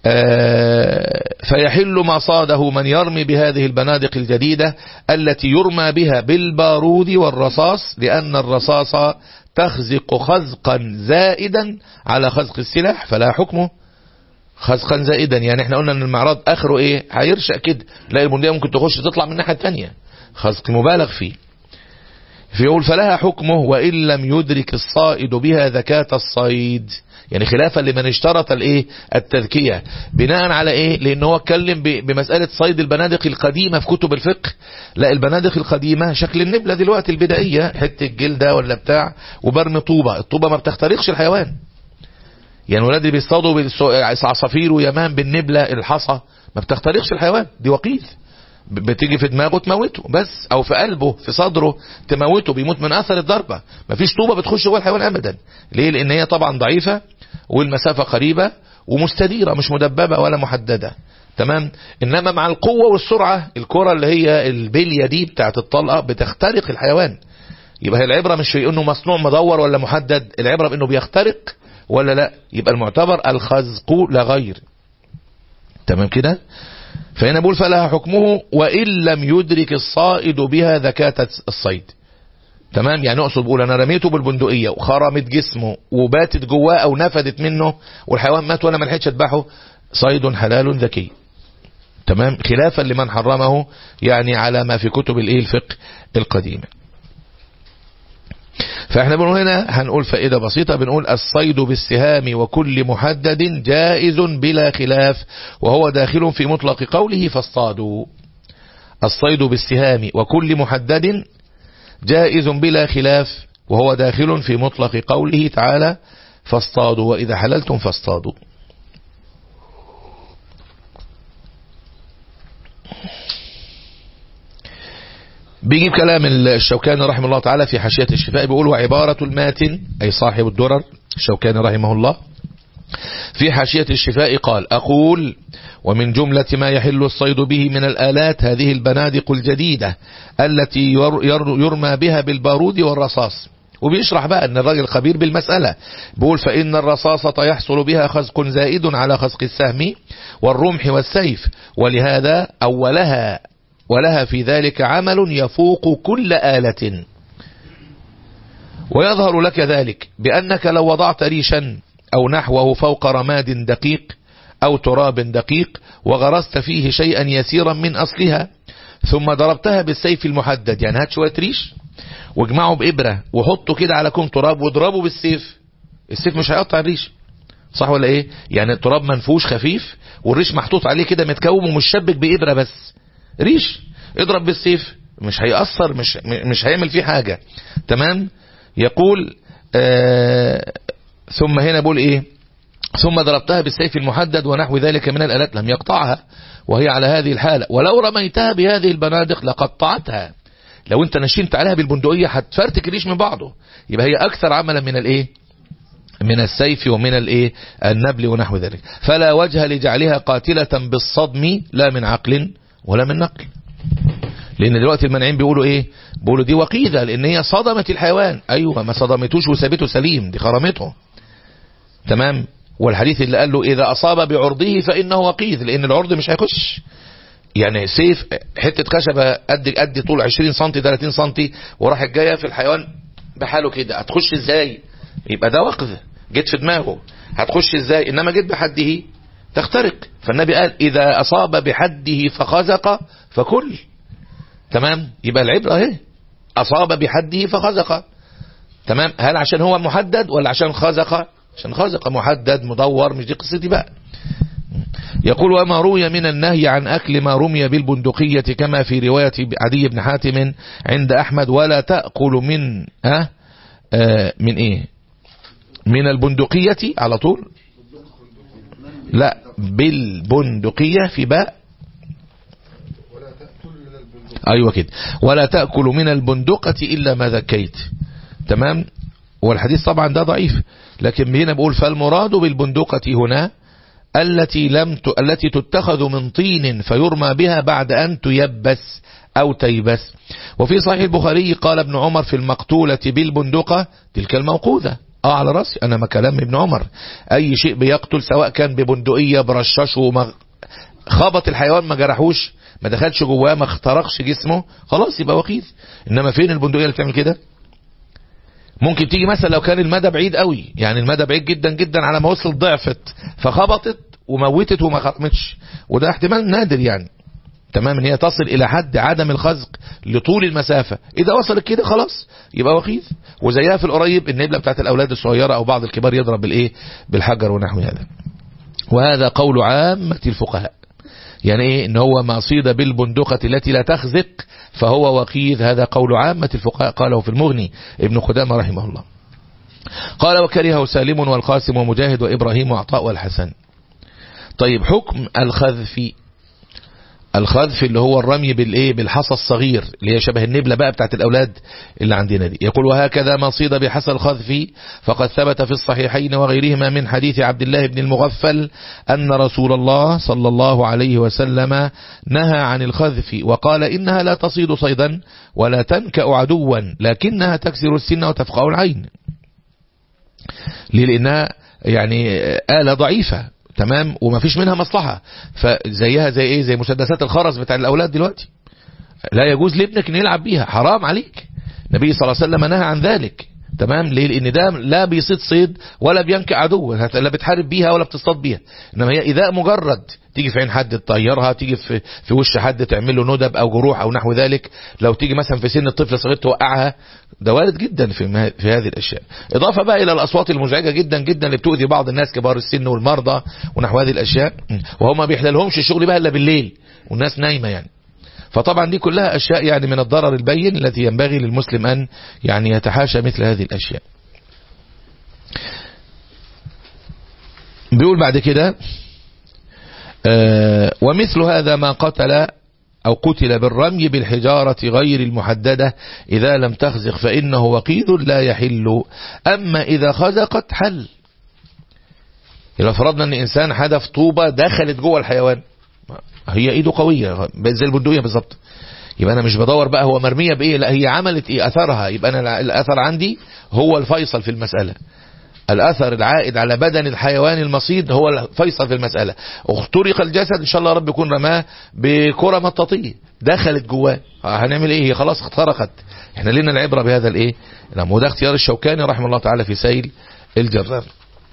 آه فيحل ما صاده من يرمي بهذه البنادق الجديدة التي يرمى بها بالبارود والرصاص لأن الرصاص تخزق خزقا زائدا على خزق السلاح فلا حكمه خزقا زائدا يعني احنا قلنا ان المعراض اخره ايه هيرشق كده تلاقي البندقية ممكن تخش تطلع من الناحية التانية خزق مبالغ فيه فيقول فلها حكمه وإن لم يدرك الصائد بها ذكاة الصيد يعني خلافا لمن اشترط الايه التذكية بناء على ايه لان هو اتكلم بمسألة صيد البنادق القديمة في كتب الفقه لا البنادق القديمة شكل النبلة دلوقتي البدائية حتة جلدة ولا بتاع وبرمي طوبة الطوبة ما بتخترقش الحيوان يعني ولاد اللي بيصطادوا عصافير ويمام بالنبلة الحصى ما بتخترقش الحيوان دي وقيث بتيجي في دماغه تموته بس او في قلبه في صدره تموته بيموت من اثر الضربة مفيش طوبة بتخش جوه الحيوان ابدا ليه لان هي طبعا ضعيفة والمسافة قريبة ومستديرة مش مدببة ولا محددة تمام انما مع القوة والسرعة الكرة اللي هي البلية دي بتاعت الطلقة بتخترق الحيوان يبقى هي العبرة مش في انه مصنوع مدور ولا محدد العبرة بانه بيخترق ولا لا يبقى المعتبر الخزق لا غير تمام كده فهنا بقول فلها حكمه وإن لم يدرك الصائد بها ذكاة الصيد تمام يعني اقصد بقول انا رميته بالبندقية وخرمت جسمه وباتت جواه او نفدت منه والحيوان مات وانا ما لحقتش اذبحه صيد حلال ذكي تمام خلافا لمن حرمه يعني على ما في كتب الايه الفقه القديمه فاحنا بنقول هنا هنقول فائدة بسيطة بنقول الصيد بالسهام وكل محدد جائز بلا خلاف وهو داخل في مطلق قوله فاصطادوا الصيد بالسهام وكل محدد جائز بلا خلاف وهو داخل في مطلق قوله تعالى فاصطادوا وإذا حللتم فاصطادوا بيجيب كلام الشوكاني رحمه الله تعالى في حاشية الشفاء بيقول وعبارة الماتن أي صاحب الدرر الشوكاني رحمه الله في حاشية الشفاء قال أقول ومن جملة ما يحل الصيد به من الآلات هذه البنادق الجديدة التي يرمى بها بالبارود والرصاص وبيشرح بقى ان الراجل خبير بالمسألة بيقول فإن الرصاصة يحصل بها خزق زائد على خزق السهم والرمح والسيف ولهذا أولها ولها في ذلك عمل يفوق كل آلة ويظهر لك ذلك بأنك لو وضعت ريشا أو نحوه فوق رماد دقيق أو تراب دقيق وغرست فيه شيئا يسيرا من أصلها ثم ضربتها بالسيف المحدد يعني هات شوية ريش واجمعه بإبرة وحطه كده على كوم تراب واضربه بالسيف السيف مش هيقطع الريش صح ولا ايه يعني التراب منفوش خفيف والريش محطوط عليه كده متكوم ومشبك بإبرة بس ريش اضرب بالسيف مش هيأثر مش مش هيعمل فيه حاجة تمام يقول آه ثم هنا بقول ايه ثم ضربتها بالسيف المحدد ونحو ذلك من الآلات لم يقطعها وهي على هذه الحالة ولو رميتها بهذه البنادق لقطعتها لو انت نشنت عليها بالبندقية هتفرتك الريش من بعضه يبقى هي اكثر عملا من الايه من السيف ومن الايه النبل ونحو ذلك فلا وجه لجعلها قاتلة بالصدم لا من عقل ولا من نقل لان دلوقتي المنعين بيقولوا ايه بيقولوا دي وقيدة لان هي صدمت الحيوان ايوه ما صدمتوش وسابته سليم دي خرمته تمام والحديث اللي قال له اذا اصاب بعرضه فانه وقيد لان العرض مش هيخش يعني سيف حتة خشبة قد قد طول 20 سم 30 سم وراحت جايه في الحيوان بحاله كده هتخش ازاي يبقى ده وقذ جيت في دماغه هتخش ازاي انما جيت بحده تخترق فالنبي قال اذا اصاب بحده فخزق فكل تمام يبقى العبرة اهي اصاب بحده فخزق تمام هل عشان هو محدد ولا عشان خزق عشان خزق محدد مدور مش دي قصتي بقى يقول وما روي من النهي عن أكل ما رمي بالبندقية كما في رواية عدي بن حاتم عند أحمد ولا تأكل من أه آه من إيه من البندقية على طول لا بالبندقية في باء أيوة كده ولا تأكل من البندقة إلا ما ذكيت تمام والحديث طبعا ده ضعيف لكن هنا بقول فالمراد بالبندقة هنا التي لم ت... التي تتخذ من طين فيرمى بها بعد أن تيبس أو تيبس وفي صحيح البخاري قال ابن عمر في المقتولة بالبندقة تلك الموقوذة اه على راسي انا ما كلام ابن عمر اي شيء بيقتل سواء كان ببندقية برشاشه وما خبط الحيوان ما جرحوش ما دخلش جواه ما اخترقش جسمه خلاص يبقى وقيد انما فين البندقية اللي بتعمل كده ممكن تيجي مثلا لو كان المدى بعيد قوي يعني المدى بعيد جدا جدا على ما وصل ضعفت فخبطت وموتت وما خرمتش وده احتمال نادر يعني تمام ان هي تصل الى حد عدم الخزق لطول المسافة اذا وصلت كده خلاص يبقى وقيد وزيها في القريب النبلة بتاعت الاولاد الصغيرة او بعض الكبار يضرب بالايه بالحجر ونحو هذا وهذا قول عامة الفقهاء يعني ايه ان هو ما صيد بالبندقة التي لا تخزق فهو وقيد هذا قول عامة الفقهاء قاله في المغني ابن خدامة رحمه الله قال وكرهه سالم والقاسم ومجاهد وإبراهيم وعطاء والحسن طيب حكم الخذف الخذف اللي هو الرمي بالايه بالحصى الصغير اللي هي شبه النبلة بقى بتاعت الأولاد اللي عندنا دي يقول وهكذا ما صيد بحصى الخذف فقد ثبت في الصحيحين وغيرهما من حديث عبد الله بن المغفل أن رسول الله صلى الله عليه وسلم نهى عن الخذف وقال إنها لا تصيد صيدا ولا تنكأ عدوا لكنها تكسر السن وتفقع العين لأنها يعني آلة ضعيفة تمام وما فيش منها مصلحة فزيها زي ايه زي مسدسات الخرز بتاع الاولاد دلوقتي لا يجوز لابنك ان يلعب بيها حرام عليك النبي صلى الله عليه وسلم نهى عن ذلك تمام ليه لان ده لا بيصيد صيد ولا بينكع عدو لا بتحارب بيها ولا بتصطاد بيها انما هي اذا مجرد تيجي في عين حد تطيرها تيجي في في وش حد تعمل له ندب او جروح او نحو ذلك لو تيجي مثلا في سن الطفل صغير توقعها ده وارد جدا في في هذه الاشياء اضافه بقى الى الاصوات المزعجه جدا جدا اللي بتؤذي بعض الناس كبار السن والمرضى ونحو هذه الاشياء وهم ما بيحللهمش الشغل بقى الا بالليل والناس نايمه يعني فطبعا دي كلها أشياء يعني من الضرر البين التي ينبغي للمسلم أن يعني يتحاشى مثل هذه الأشياء بيقول بعد كده آه ومثل هذا ما قتل أو قتل بالرمي بالحجارة غير المحددة إذا لم تخزق فإنه وقيد لا يحل أما إذا خزقت حل إذا فرضنا أن إنسان حدف طوبة دخلت جوه الحيوان هي ايده قوية زي البندقية بالظبط يبقى انا مش بدور بقى هو مرمية بايه لا هي عملت ايه اثرها يبقى انا الاثر عندي هو الفيصل في المسألة الاثر العائد على بدن الحيوان المصيد هو الفيصل في المسألة اخترق الجسد ان شاء الله رب يكون رماه بكرة مطاطية دخلت جواه هنعمل ايه هي خلاص اخترقت احنا لنا العبرة بهذا الايه نعم وده اختيار الشوكاني رحمه الله تعالى في سيل الجرار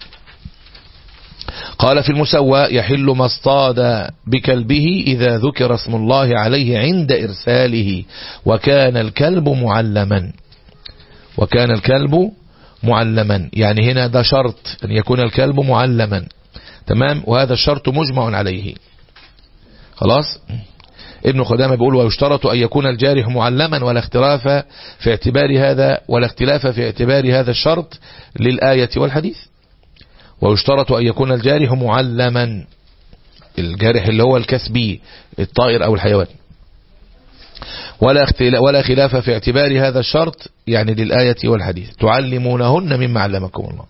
قال في المسوى يحل ما اصطاد بكلبه إذا ذكر اسم الله عليه عند إرساله وكان الكلب معلما وكان الكلب معلما يعني هنا ده شرط أن يكون الكلب معلما تمام وهذا الشرط مجمع عليه خلاص ابن خدامة بيقول ويشترط أن يكون الجارح معلما ولا اختلاف في اعتبار هذا ولا اختلاف في اعتبار هذا الشرط للآية والحديث ويشترط أن يكون الجارح معلما الجارح اللي هو الكسبي الطائر أو الحيوان ولا ولا خلاف في اعتبار هذا الشرط يعني للآية والحديث تعلمونهن مما علمكم الله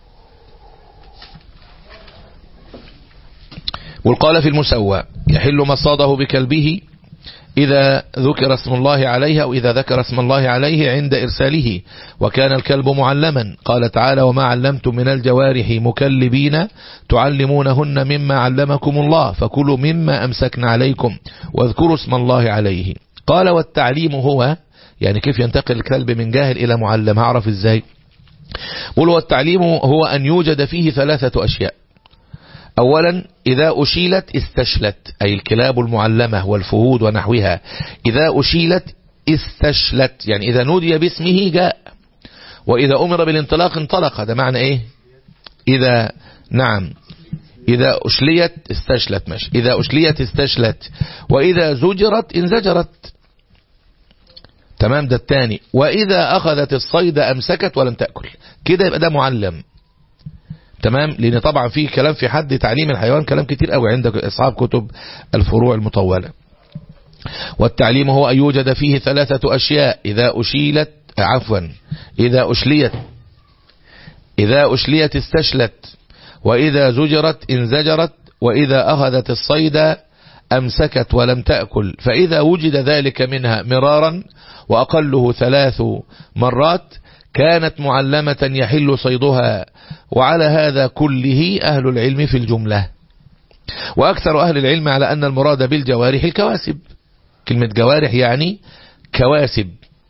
والقال في المسوى يحل مصاده بكلبه إذا ذكر اسم الله عليه أو إذا ذكر اسم الله عليه عند إرساله وكان الكلب معلما قال تعالى وما علمتم من الجوارح مكلبين تعلمونهن مما علمكم الله فكلوا مما أمسكن عليكم واذكروا اسم الله عليه قال والتعليم هو يعني كيف ينتقل الكلب من جاهل إلى معلم هعرف إزاي قل هو التعليم هو أن يوجد فيه ثلاثة أشياء أولا إذا أشيلت استشلت أي الكلاب المعلمة والفهود ونحوها إذا أشيلت استشلت يعني إذا نودي باسمه جاء وإذا أمر بالانطلاق انطلق ده معنى إيه إذا نعم إذا أشليت استشلت ماشي إذا أشليت استشلت وإذا زجرت انزجرت تمام ده الثاني وإذا أخذت الصيد أمسكت ولم تأكل كده يبقى ده معلم تمام لأن طبعا في كلام في حد تعليم الحيوان كلام كتير قوي عند أصحاب كتب الفروع المطولة والتعليم هو أن يوجد فيه ثلاثة أشياء إذا أشيلت عفوا إذا أشليت إذا أشليت استشلت وإذا زجرت انزجرت وإذا أخذت الصيد أمسكت ولم تأكل فإذا وجد ذلك منها مرارا وأقله ثلاث مرات كانت معلمة يحل صيدها وعلى هذا كله أهل العلم في الجملة وأكثر أهل العلم على أن المراد بالجوارح الكواسب كلمة جوارح يعني كواسب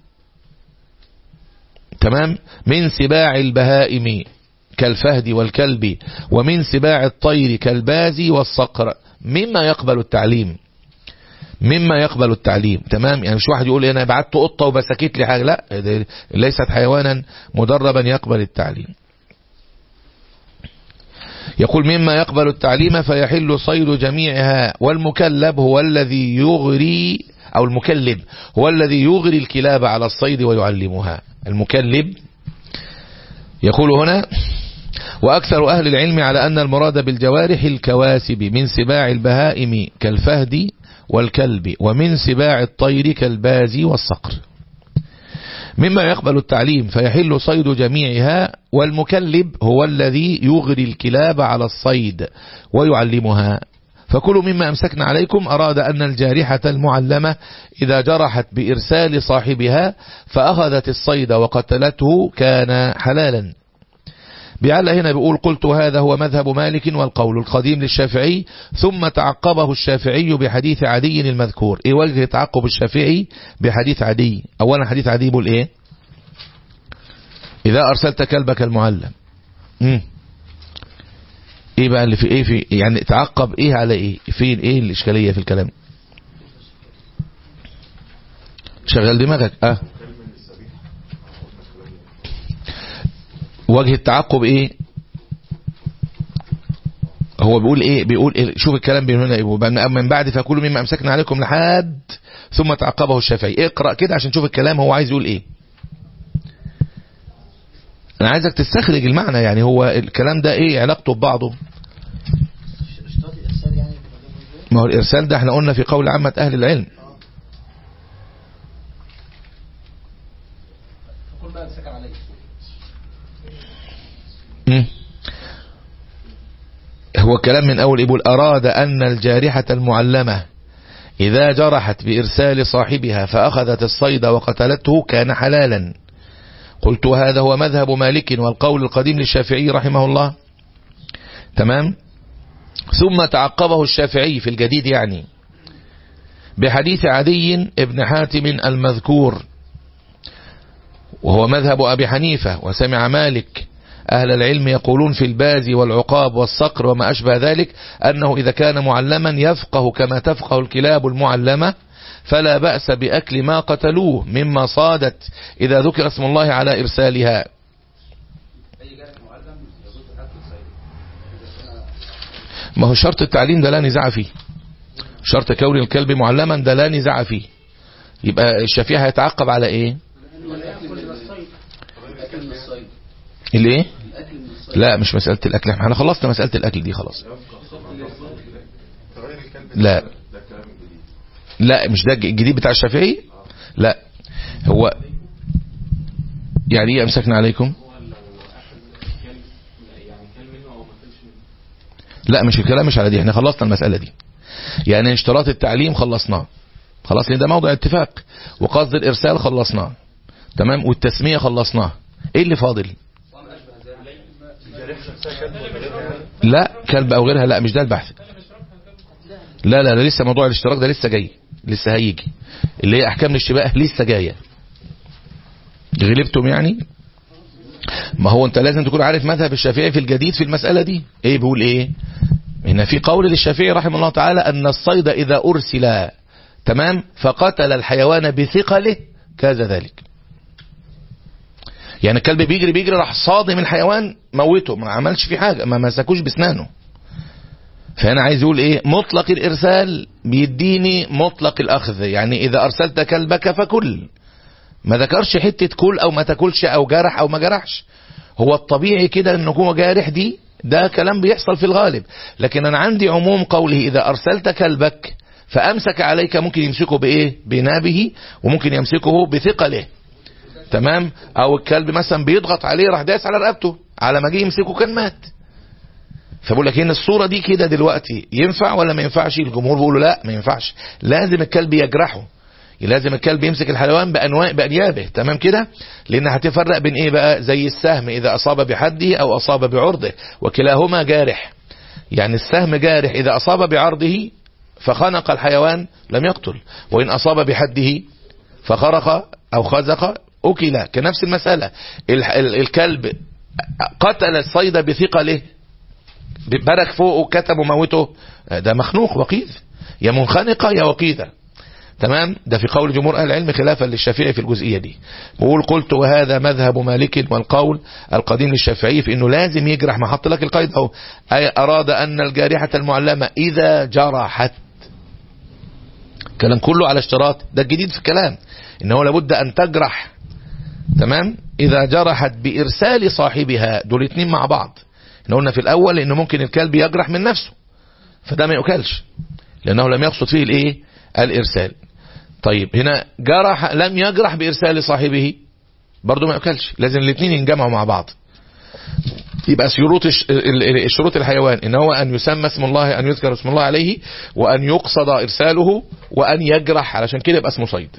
تمام من سباع البهائم كالفهد والكلب ومن سباع الطير كالبازي والصقر مما يقبل التعليم مما يقبل التعليم تمام يعني مش واحد يقول انا بعت قطه وبسكت لي حاجه لا ليست حيوانا مدربا يقبل التعليم يقول مما يقبل التعليم فيحل صيد جميعها والمكلب هو الذي يغري أو المكلب هو الذي يغري الكلاب على الصيد ويعلمها المكلب يقول هنا وأكثر أهل العلم على أن المراد بالجوارح الكواسب من سباع البهائم كالفهد والكلب ومن سباع الطير كالبازي والصقر مما يقبل التعليم فيحل صيد جميعها والمكلب هو الذي يغري الكلاب على الصيد ويعلمها فكلوا مما أمسكنا عليكم أراد أن الجارحة المعلمة إذا جرحت بإرسال صاحبها فأخذت الصيد وقتلته كان حلالا بيعلق هنا بيقول قلت هذا هو مذهب مالك والقول القديم للشافعي ثم تعقبه الشافعي بحديث عدي المذكور ايه وجه تعقب الشافعي بحديث عدي اولا حديث عدي بيقول ايه اذا ارسلت كلبك المعلم مم. ايه بقى اللي في ايه في يعني تعقب ايه على ايه فين ايه الاشكالية في الكلام شغل دماغك اه وجه التعقب ايه هو بيقول ايه بيقول إيه شوف الكلام بين هنا ايه من بعد فكلوا مما امسكنا عليكم لحد ثم تعقبه الشافعي اقرا كده عشان تشوف الكلام هو عايز يقول ايه انا عايزك تستخرج المعنى يعني هو الكلام ده ايه علاقته ببعضه ما هو الارسال ده احنا قلنا في قول عامة اهل العلم هو كلام من أول يقول أراد أن الجارحة المعلمة إذا جرحت بإرسال صاحبها فأخذت الصيد وقتلته كان حلالا قلت هذا هو مذهب مالك والقول القديم للشافعي رحمه الله تمام ثم تعقبه الشافعي في الجديد يعني بحديث عدي ابن حاتم المذكور وهو مذهب أبي حنيفة وسمع مالك أهل العلم يقولون في الباز والعقاب والصقر وما أشبه ذلك أنه إذا كان معلما يفقه كما تفقه الكلاب المعلمة فلا بأس بأكل ما قتلوه مما صادت إذا ذكر اسم الله على إرسالها ما هو شرط التعليم ده لا نزاع فيه شرط كون الكلب معلما ده لا نزاع فيه يبقى الشفيع هيتعقب على ايه الايه لا مش مسألة الاكل احنا خلصنا مسألة الاكل دي خلاص لا لا مش ده الجديد بتاع الشافعي لا هو يعني ايه امسكنا عليكم لا مش الكلام مش على دي احنا خلصنا المسألة دي يعني اشتراط التعليم خلصناه خلاص لان ده موضع اتفاق وقصد الارسال خلصناه تمام والتسمية خلصناه ايه اللي فاضل لا كلب او غيرها لا مش ده البحث لا لا لا لسه موضوع الاشتراك ده لسه جاي لسه هيجي اللي هي احكام الاشتباه لسه جايه غلبتم يعني ما هو انت لازم تكون عارف مذهب الشافعي في الجديد في المسألة دي ايه بيقول ايه هنا في قول للشافعي رحمه الله تعالى ان الصيد اذا ارسل تمام فقتل الحيوان بثقله كذا ذلك يعني الكلب بيجري بيجري راح صادم الحيوان موته ما عملش فيه حاجة ما مسكوش بسنانه فهنا عايز يقول ايه مطلق الارسال بيديني مطلق الاخذ يعني اذا ارسلت كلبك فكل ما ذكرش حتة كل او ما تاكلش او جرح او ما جرحش هو الطبيعي كده انه هو جارح دي ده كلام بيحصل في الغالب لكن انا عندي عموم قوله اذا ارسلت كلبك فامسك عليك ممكن يمسكه بايه بنابه وممكن يمسكه بثقله تمام او الكلب مثلا بيضغط عليه راح داس على رقبته على ما جه يمسكه كان مات فبقول لك ان الصوره دي كده دلوقتي ينفع ولا ما ينفعش الجمهور بيقولوا لا ما ينفعش لازم الكلب يجرحه لازم الكلب يمسك الحيوان بانواع بانيابه تمام كده لان هتفرق بين ايه بقى زي السهم اذا اصاب بحده او اصاب بعرضه وكلاهما جارح يعني السهم جارح اذا اصاب بعرضه فخنق الحيوان لم يقتل وان اصاب بحده فخرق او خزق اكل كنفس المساله الكلب قتل الصيد بثقله برك فوقه كتب وموته ده مخنوق وقيد يا منخنقة يا وقيدة تمام ده في قول جمهور أهل العلم خلافا للشافعي في الجزئية دي بقول قلت وهذا مذهب مالك والقول القديم للشافعي في انه لازم يجرح ما حط لك القيد اهو اي اراد ان الجارحة المعلمة اذا جرحت كلام كله على اشتراط ده الجديد في الكلام انه لابد ان تجرح تمام اذا جرحت بارسال صاحبها دول اتنين مع بعض احنا قلنا في الاول انه ممكن الكلب يجرح من نفسه فده ما يؤكلش لانه لم يقصد فيه الايه الارسال طيب هنا جرح لم يجرح بارسال صاحبه برضه ما يؤكلش لازم الاثنين ينجمعوا مع بعض يبقى شروط شروط الحيوان ان هو ان يسمى اسم الله ان يذكر اسم الله عليه وان يقصد ارساله وان يجرح علشان كده يبقى اسمه صيد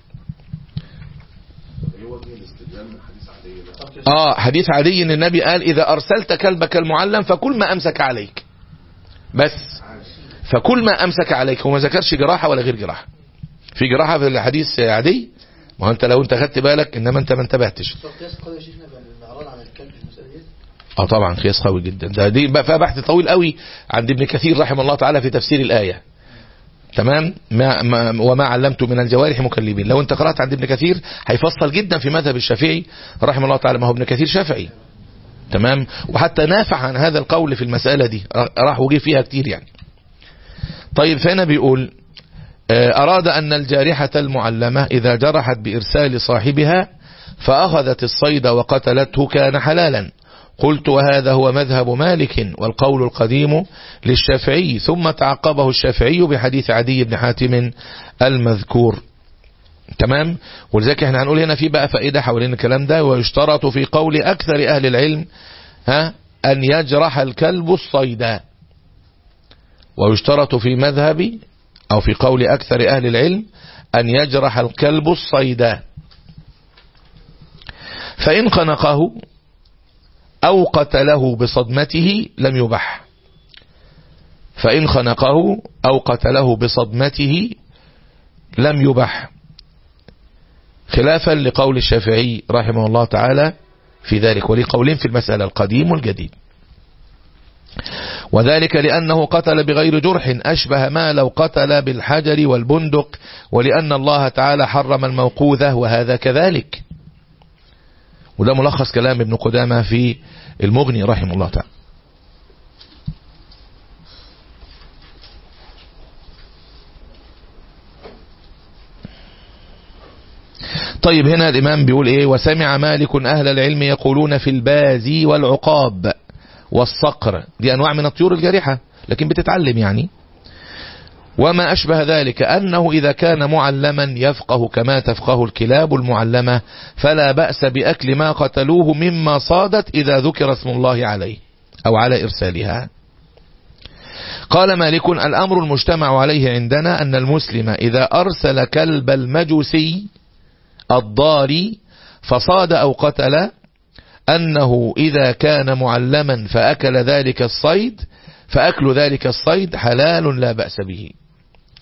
اه حديث عدي ان النبي قال اذا ارسلت كلبك المعلم فكل ما امسك عليك بس فكل ما امسك عليك هو ما ذكرش جراحه ولا غير جراحه في جراحه في الحديث عدي ما انت لو انت خدت بالك انما انت ما انتبهتش اه طبعا قياس قوي جدا ده دي بقى فيها بحث طويل قوي عند ابن كثير رحمه الله تعالى في تفسير الايه تمام ما ما وما علمت من الجوارح مكلبين لو انت قرات عند ابن كثير هيفصل جدا في مذهب الشافعي رحمه الله تعالى ما هو ابن كثير شافعي تمام وحتى نافع عن هذا القول في المسألة دي راح وجي فيها كتير يعني طيب فهنا بيقول أراد أن الجارحة المعلمة إذا جرحت بإرسال صاحبها فأخذت الصيد وقتلته كان حلالا قلت وهذا هو مذهب مالك والقول القديم للشافعي ثم تعقبه الشافعي بحديث عدي بن حاتم المذكور تمام ولذلك احنا هنقول هنا في بقى فائدة حوالين الكلام ده ويشترط في قول أكثر أهل العلم ها أن يجرح الكلب الصيد ويشترط في مذهب أو في قول أكثر أهل العلم أن يجرح الكلب الصيد فإن خنقه أو قتله بصدمته لم يبح فإن خنقه أو قتله بصدمته لم يبح خلافا لقول الشافعي رحمه الله تعالى في ذلك ولقولين في المسألة القديم والجديد وذلك لأنه قتل بغير جرح أشبه ما لو قتل بالحجر والبندق ولأن الله تعالى حرم الموقوذة وهذا كذلك وده ملخص كلام ابن قدامة في المغني رحمه الله تعالى طيب هنا الإمام بيقول إيه وسمع مالك أهل العلم يقولون في البازي والعقاب والصقر دي أنواع من الطيور الجارحة لكن بتتعلم يعني وما أشبه ذلك أنه إذا كان معلما يفقه كما تفقه الكلاب المعلمة فلا بأس بأكل ما قتلوه مما صادت إذا ذكر اسم الله عليه أو على إرسالها قال مالك الأمر المجتمع عليه عندنا أن المسلم إذا أرسل كلب المجوسي الضاري فصاد أو قتل أنه إذا كان معلما فأكل ذلك الصيد فأكل ذلك الصيد حلال لا بأس به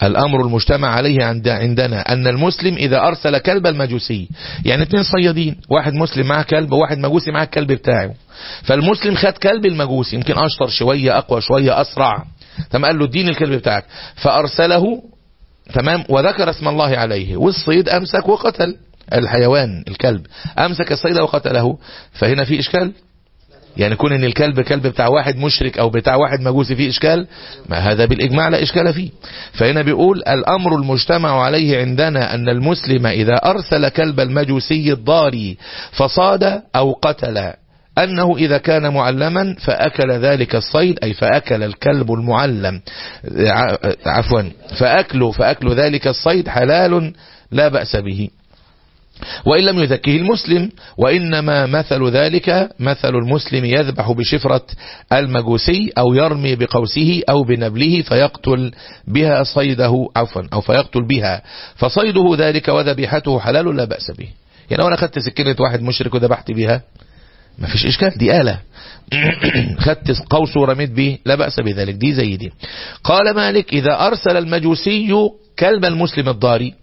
الأمر المجتمع عليه عند عندنا أن المسلم إذا أرسل كلب المجوسي يعني اثنين صيادين واحد مسلم معاه كلب وواحد مجوسي معاه الكلب بتاعه فالمسلم خد كلب المجوسي يمكن أشطر شوية أقوى شوية أسرع تمام قال له اديني الكلب بتاعك فأرسله تمام وذكر اسم الله عليه والصيد أمسك وقتل الحيوان الكلب أمسك الصيد وقتله فهنا في إشكال يعني كون ان الكلب كلب بتاع واحد مشرك او بتاع واحد مجوسي فيه اشكال ما هذا بالاجماع لا اشكال فيه فهنا بيقول الامر المجتمع عليه عندنا ان المسلم اذا ارسل كلب المجوسي الضاري فصاد او قتل أنه إذا كان معلما فأكل ذلك الصيد أي فأكل الكلب المعلم عفوا فأكل فأكل ذلك الصيد حلال لا بأس به وإن لم يذكه المسلم وإنما مثل ذلك مثل المسلم يذبح بشفرة المجوسي أو يرمي بقوسه أو بنبله فيقتل بها صيده عفوا أو فيقتل بها فصيده ذلك وذبيحته حلال لا بأس به يعني أنا خدت سكينة واحد مشرك وذبحت بها ما فيش إشكال دي آلة خدت قوس ورميت به لا بأس بذلك دي زي دي قال مالك إذا أرسل المجوسي كلب المسلم الضاري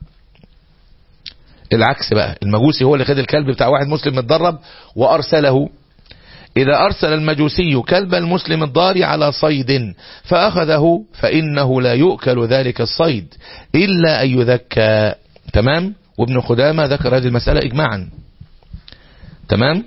العكس بقى المجوسي هو اللي خد الكلب بتاع واحد مسلم متدرب وأرسله إذا أرسل المجوسي كلب المسلم الضاري على صيد فأخذه فإنه لا يؤكل ذلك الصيد إلا أن يذكى تمام وابن قدامة ذكر هذه المسألة إجماعا تمام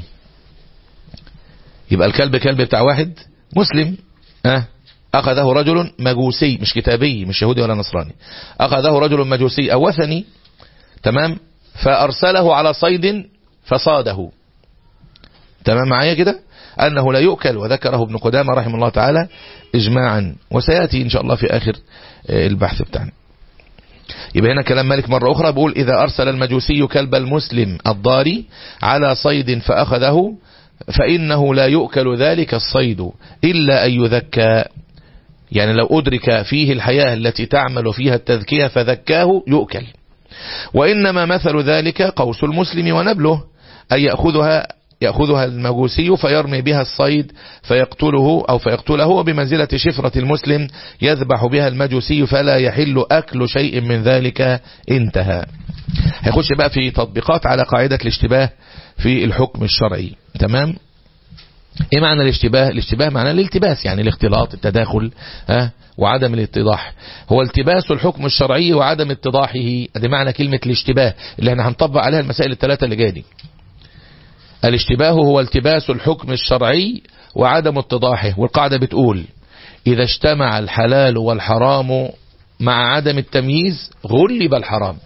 يبقى الكلب كلب بتاع واحد مسلم أه أخذه رجل مجوسي مش كتابي مش يهودي ولا نصراني أخذه رجل مجوسي أو وثني تمام فأرسله على صيد فصاده تمام معايا كده أنه لا يؤكل وذكره ابن قدامة رحمه الله تعالى إجماعا وسيأتي إن شاء الله في آخر البحث بتاعنا يبقى هنا كلام مالك مرة أخرى بيقول إذا أرسل المجوسي كلب المسلم الضاري على صيد فأخذه فإنه لا يؤكل ذلك الصيد إلا أن يذكى يعني لو أدرك فيه الحياة التي تعمل فيها التذكية فذكاه يؤكل وإنما مثل ذلك قوس المسلم ونبله أن يأخذها يأخذها المجوسي فيرمي بها الصيد فيقتله أو فيقتله بمنزلة شفرة المسلم يذبح بها المجوسي فلا يحل أكل شيء من ذلك انتهى هيخش بقى في تطبيقات على قاعدة الاشتباه في الحكم الشرعي تمام ايه معنى الاشتباه الاشتباه معناه الالتباس يعني الاختلاط التداخل ها وعدم الاتضاح هو التباس الحكم الشرعي وعدم اتضاحه ده معنى كلمة الاشتباه اللي احنا هنطبق عليها المسائل الثلاثة اللي جايه دي الاشتباه هو التباس الحكم الشرعي وعدم اتضاحه والقاعدة بتقول إذا اجتمع الحلال والحرام مع عدم التمييز غلب الحرام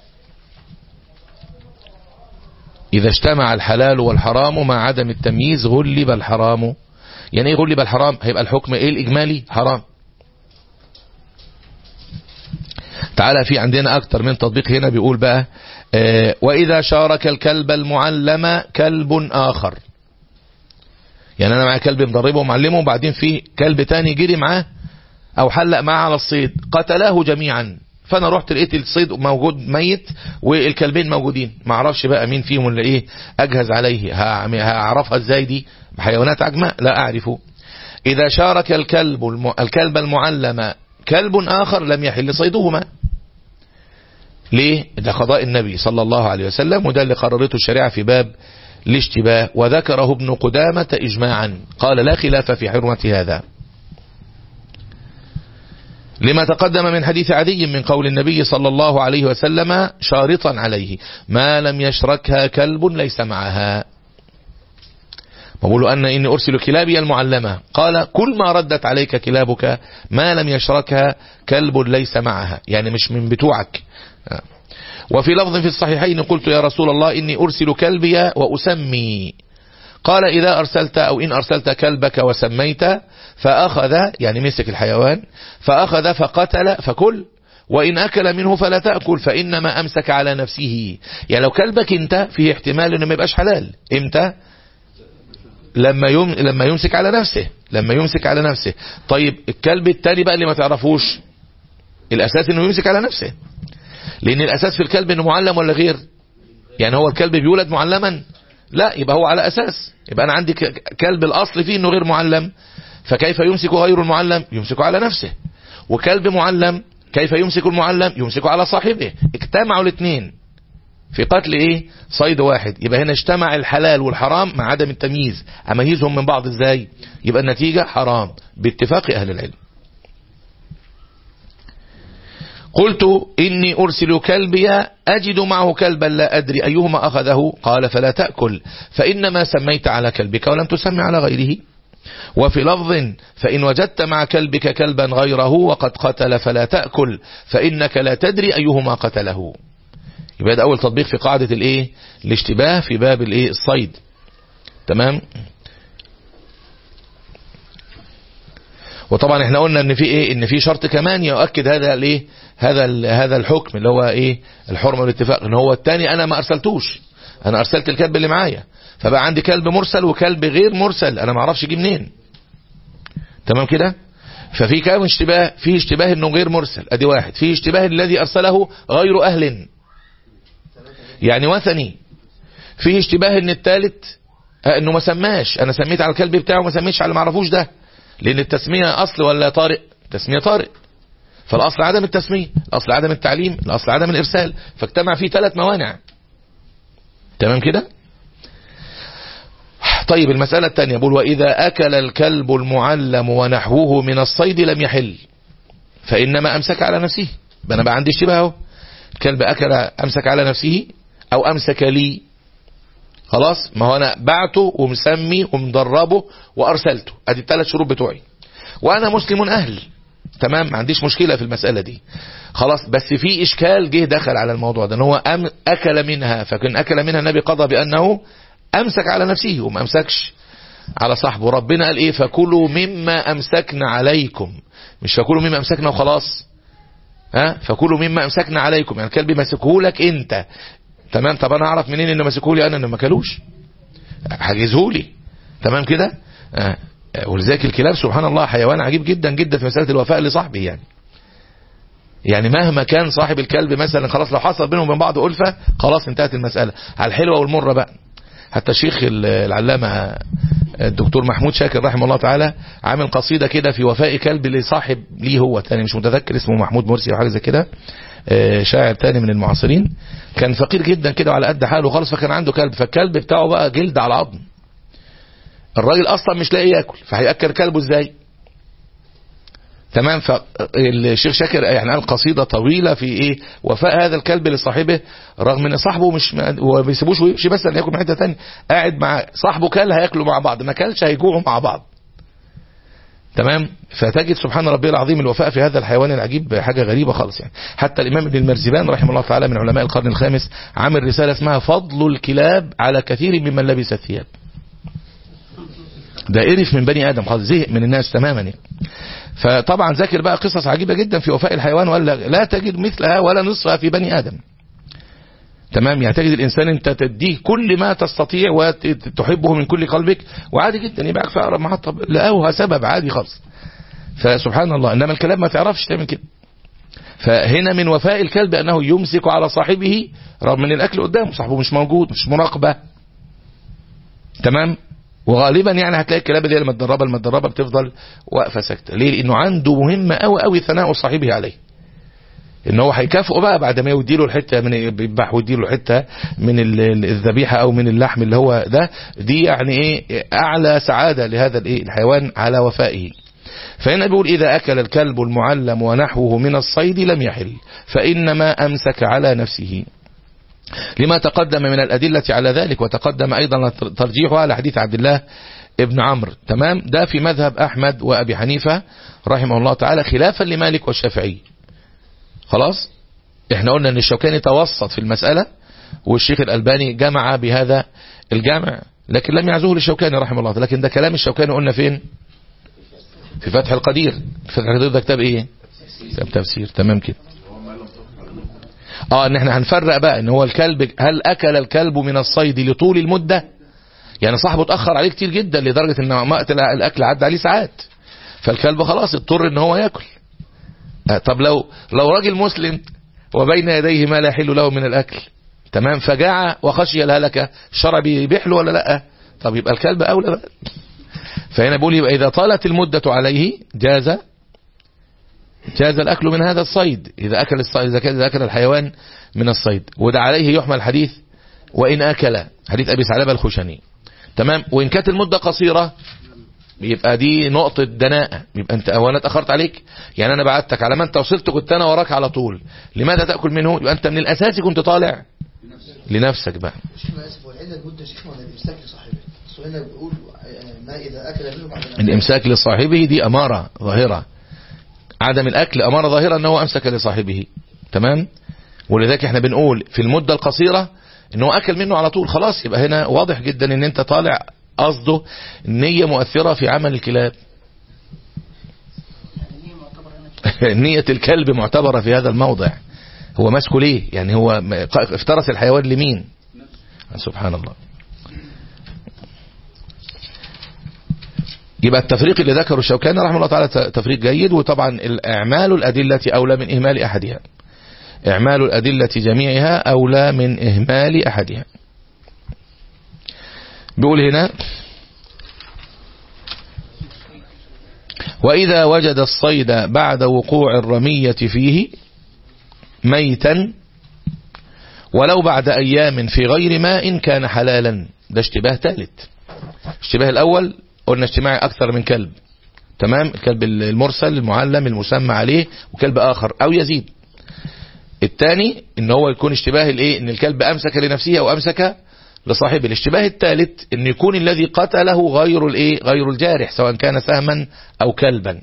إذا اجتمع الحلال والحرام مع عدم التمييز غلب الحرام يعني ايه غلب الحرام هيبقى الحكم ايه الإجمالي حرام تعالى في عندنا أكتر من تطبيق هنا بيقول بقى اه وإذا شارك الكلب المعلم كلب آخر يعني أنا معي كلب مدربه ومعلمه وبعدين في كلب تاني جري معاه أو حلق معاه على الصيد قتلاه جميعا فانا رحت لقيت الصيد موجود ميت والكلبين موجودين ما اعرفش بقى مين فيهم اللي ايه اجهز عليه هعرفها ازاي دي حيوانات عجماء لا اعرفه اذا شارك الكلب الم... الكلب المعلم كلب اخر لم يحل صيدهما ليه ده قضاء النبي صلى الله عليه وسلم وده اللي قررته الشريعة في باب الاشتباه وذكره ابن قدامة اجماعا قال لا خلاف في حرمة هذا لما تقدم من حديث عدي من قول النبي صلى الله عليه وسلم شارطا عليه ما لم يشركها كلب ليس معها بقول أن إني أرسل كلابي المعلمة قال كل ما ردت عليك كلابك ما لم يشركها كلب ليس معها يعني مش من بتوعك وفي لفظ في الصحيحين قلت يا رسول الله إني أرسل كلبي وأسمي قال إذا أرسلت أو إن أرسلت كلبك وسميت فأخذ يعني مسك الحيوان فأخذ فقتل فكل وإن أكل منه فلا تأكل فإنما أمسك على نفسه يعني لو كلبك انت فيه احتمال انه ما يبقاش حلال امتى لما يوم لما يمسك على نفسه لما يمسك على نفسه طيب الكلب التاني بقى اللي ما تعرفوش الأساس انه يمسك على نفسه لأن الأساس في الكلب انه معلم ولا غير يعني هو الكلب بيولد معلما لا يبقى هو على أساس يبقى أنا عندي كلب الأصل فيه أنه غير معلم فكيف يمسك غير المعلم يمسك على نفسه وكلب معلم كيف يمسك المعلم يمسك على صاحبه اجتمعوا الاثنين في قتل ايه صيد واحد يبقى هنا اجتمع الحلال والحرام مع عدم التمييز اميزهم من بعض ازاي يبقى النتيجة حرام باتفاق اهل العلم قلت إني أرسل كلبي أجد معه كلبا لا أدري أيهما أخذه قال فلا تأكل فإنما سميت على كلبك ولم تسمي على غيره وفي لفظ فإن وجدت مع كلبك كلبا غيره وقد قتل فلا تأكل فإنك لا تدري أيهما قتله يبقى ده أول تطبيق في قاعدة الإيه الاشتباه في باب الإيه الصيد تمام وطبعا احنا قلنا ان في ايه ان في شرط كمان يؤكد هذا الايه هذا هذا الحكم اللي هو ايه الحرمه والاتفاق ان هو الثاني انا ما ارسلتوش انا ارسلت الكلب اللي معايا فبقى عندي كلب مرسل وكلب غير مرسل انا ما اعرفش جه منين تمام كده ففي كام اشتباه في اشتباه انه غير مرسل ادي واحد في اشتباه الذي ارسله غير اهل يعني وثني في اشتباه ان الثالث انه ما سماش انا سميت على الكلب بتاعه ما سميتش على ما اعرفوش ده لان التسمية اصل ولا طارئ تسمية طارئ فالاصل عدم التسمية الاصل عدم التعليم الاصل عدم الارسال فاجتمع فيه ثلاث موانع تمام كده طيب المسألة الثانية بقول وإذا أكل الكلب المعلم ونحوه من الصيد لم يحل فإنما أمسك على نفسه أنا بقى عندي اشتباهه الكلب أكل أمسك على نفسه أو أمسك لي خلاص ما هو أنا بعته ومسمي ومدربه وأرسلته أدي الثلاث شروط بتوعي وأنا مسلم أهل تمام ما عنديش مشكلة في المسألة دي خلاص بس في إشكال جه دخل على الموضوع ده ان هو أم أكل منها فكن أكل منها النبي قضى بأنه أمسك على نفسه وما أمسكش على صاحبه ربنا قال إيه فكلوا مما أمسكنا عليكم مش فكلوا مما أمسكنا وخلاص ها فكلوا مما أمسكنا عليكم يعني الكلب مسكه لك أنت تمام طب أنا أعرف منين إنه مسكه لي أنا إنه ما كلوش حجزه لي تمام كده آه. ولذلك الكلاب سبحان الله حيوان عجيب جدا جدا في مسألة الوفاء لصاحبه يعني يعني مهما كان صاحب الكلب مثلا خلاص لو حصل بينهم وبين بعض ألفة خلاص انتهت المسألة على الحلوة والمرة بقى حتى الشيخ العلامة الدكتور محمود شاكر رحمه الله تعالى عامل قصيدة كده في وفاء كلب لصاحب ليه هو تاني مش متذكر اسمه محمود مرسي او حاجه زي كده شاعر تاني من المعاصرين كان فقير جدا كده وعلى قد حاله خالص فكان عنده كلب فالكلب بتاعه بقى جلد على عظم الراجل اصلا مش لاقي ياكل فهياكل كلبه ازاي تمام فالشيخ شاكر يعني قال قصيدة طويلة في ايه وفاء هذا الكلب لصاحبه رغم ان صاحبه مش وما بيسيبوش ويمشي بس ان ياكل من حته ثانيه قاعد مع صاحبه كل هياكلوا مع بعض ما كلش هيجوعوا مع بعض تمام فتجد سبحان ربي العظيم الوفاء في هذا الحيوان العجيب حاجة غريبة خالص يعني حتى الإمام ابن المرزبان رحمه الله تعالى من علماء القرن الخامس عامل رسالة اسمها فضل الكلاب على كثير ممن لبس الثياب ده قرف من بني آدم خالص زهق من الناس تماما يعني فطبعا ذاكر بقى قصص عجيبة جدا في وفاء الحيوان ولا لا تجد مثلها ولا نصفها في بني آدم تمام يعني تجد الإنسان أنت تديه كل ما تستطيع وتحبه من كل قلبك وعادي جدا يبقى في أقرب محطة لقوها سبب عادي خالص فسبحان الله إنما الكلاب ما تعرفش تعمل كده فهنا من وفاء الكلب أنه يمسك على صاحبه رغم من الأكل قدامه صاحبه مش موجود مش مراقبة تمام وغالبا يعني هتلاقي الكلاب دي لما تدربها لما تدربها بتفضل واقفه ساكته ليه لانه عنده مهمه قوي قوي ثناء صاحبه عليه ان هو هيكافئه بقى بعد ما يديله الحته من بيذبح ويديله حته من الذبيحه او من اللحم اللي هو ده دي يعني ايه اعلى سعاده لهذا الايه الحيوان على وفائه فهنا بيقول إذا أكل الكلب المعلم ونحوه من الصيد لم يحل فإنما أمسك على نفسه لما تقدم من الأدلة على ذلك وتقدم أيضا ترجيحها على حديث عبد الله ابن عمرو تمام ده في مذهب أحمد وأبي حنيفة رحمه الله تعالى خلافا لمالك والشافعي خلاص احنا قلنا ان الشوكاني توسط في المسألة والشيخ الألباني جمع بهذا الجمع لكن لم يعزوه للشوكاني رحمه الله لكن ده كلام الشوكاني قلنا فين في فتح القدير فتح القدير ده كتاب ايه كتاب تفسير تمام كده اه ان احنا هنفرق بقى ان هو الكلب هل اكل الكلب من الصيد لطول المدة يعني صاحبه اتأخر عليه كتير جدا لدرجة ان وقت الاكل عدى عليه ساعات فالكلب خلاص اضطر ان هو ياكل آه طب لو لو راجل مسلم وبين يديه ما لا يحل له من الاكل تمام فجاع وخشي الهلكة الشرع بيبيح له ولا لا طب يبقى الكلب اولى بقى فهنا بقول يبقى اذا طالت المدة عليه جاز جاز الأكل من هذا الصيد إذا أكل الصيد إذا كان- إذا أكل الحيوان من الصيد وده عليه يحمل الحديث وإن أكل حديث أبي ثعلبة الخشني تمام وإن كانت المدة قصيرة يبقى دي نقطة دناءة يبقى أنت أولا اتأخرت عليك يعني أنا بعتك على ما أنت وصلت كنت أنا وراك على طول لماذا تأكل منه يبقى أنت من الأساس كنت طالع لنفسك بقى شيخنا اسف والعله المده شيخنا ولا الامساك لصاحبه السؤال هنا بيقول آه، ما اذا اكل منه بعد الأكل. الإمساك لصاحبه دي أمارة ظاهرة عدم الأكل أمارة ظاهرة أنه أمسك لصاحبه تمام ولذلك احنا بنقول في المدة القصيرة أنه أكل منه على طول خلاص يبقى هنا واضح جدا أن أنت طالع قصده نية مؤثرة في عمل الكلاب نية الكلب معتبرة في هذا الموضع هو ماسكه ليه يعني هو م- افترس الحيوان لمين سبحان الله يبقى التفريق اللي ذكره الشوكاني رحمه الله تعالى ت- تفريق جيد وطبعا الإعمال الأدلة أولى من إهمال أحدها إعمال الأدلة جميعها أولى من إهمال أحدها بيقول هنا وإذا وجد الصيد بعد وقوع الرمية فيه ميتا ولو بعد أيام في غير ماء كان حلالا ده اشتباه ثالث الاشتباه الأول قلنا اجتماع أكثر من كلب تمام الكلب المرسل المعلم المسمى عليه وكلب آخر أو يزيد الثاني ان هو يكون اشتباه الايه ان الكلب امسك لنفسه او امسك لصاحبه الاشتباه الثالث ان يكون الذي قتله غير الايه غير الجارح سواء كان سهما او كلبا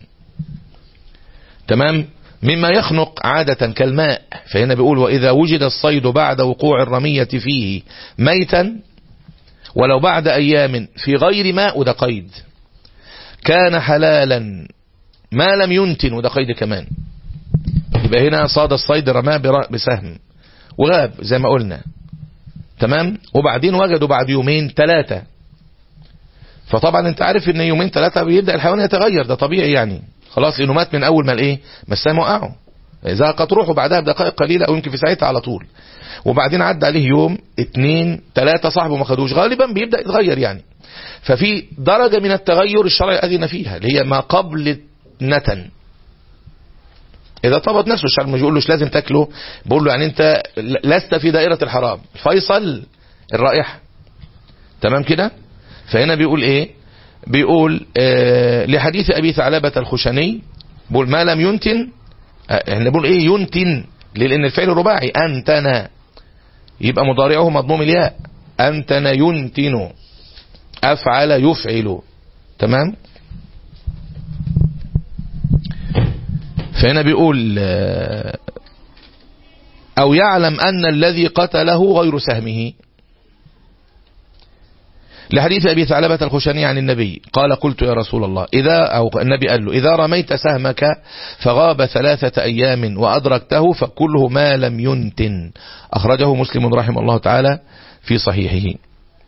تمام مما يخنق عادة كالماء فهنا بيقول وإذا وجد الصيد بعد وقوع الرمية فيه ميتا ولو بعد أيام في غير ماء وده قيد كان حلالا ما لم ينتن وده قيد كمان يبقى هنا صاد الصيد رماه برا- بسهم وغاب زي ما قلنا تمام وبعدين وجدوا بعد يومين ثلاثة فطبعا انت عارف ان يومين ثلاثة بيبدأ الحيوان يتغير ده طبيعي يعني خلاص انه مات من اول ما الايه ما السهم وقعه ذاقت روحه بعدها بدقائق قليلة او يمكن في ساعتها على طول وبعدين عدى عليه يوم اتنين ثلاثة صاحبه ما خدوش غالبا بيبدأ يتغير يعني ففي درجة من التغير الشرع أذن فيها اللي هي ما قبل النتن إذا طبط نفسه الشرع مش بيقولوش لازم تاكله بقول له يعني أنت لست في دائرة الحرام الفيصل الرائحة تمام كده فهنا بيقول إيه بيقول آه لحديث أبي ثعلبة الخشني بيقول ما لم ينتن آه، احنا بنقول ايه ينتن ليه؟ لان الفعل رباعي انتن يبقى مضارعه مضموم الياء انتن ينتن افعل يفعل تمام فهنا بيقول آه، او يعلم ان الذي قتله غير سهمه لحديث أبي ثعلبة الخشني عن النبي قال قلت يا رسول الله إذا أو النبي قال له إذا رميت سهمك فغاب ثلاثة أيام وأدركته فكله ما لم ينتن أخرجه مسلم رحمه الله تعالى في صحيحه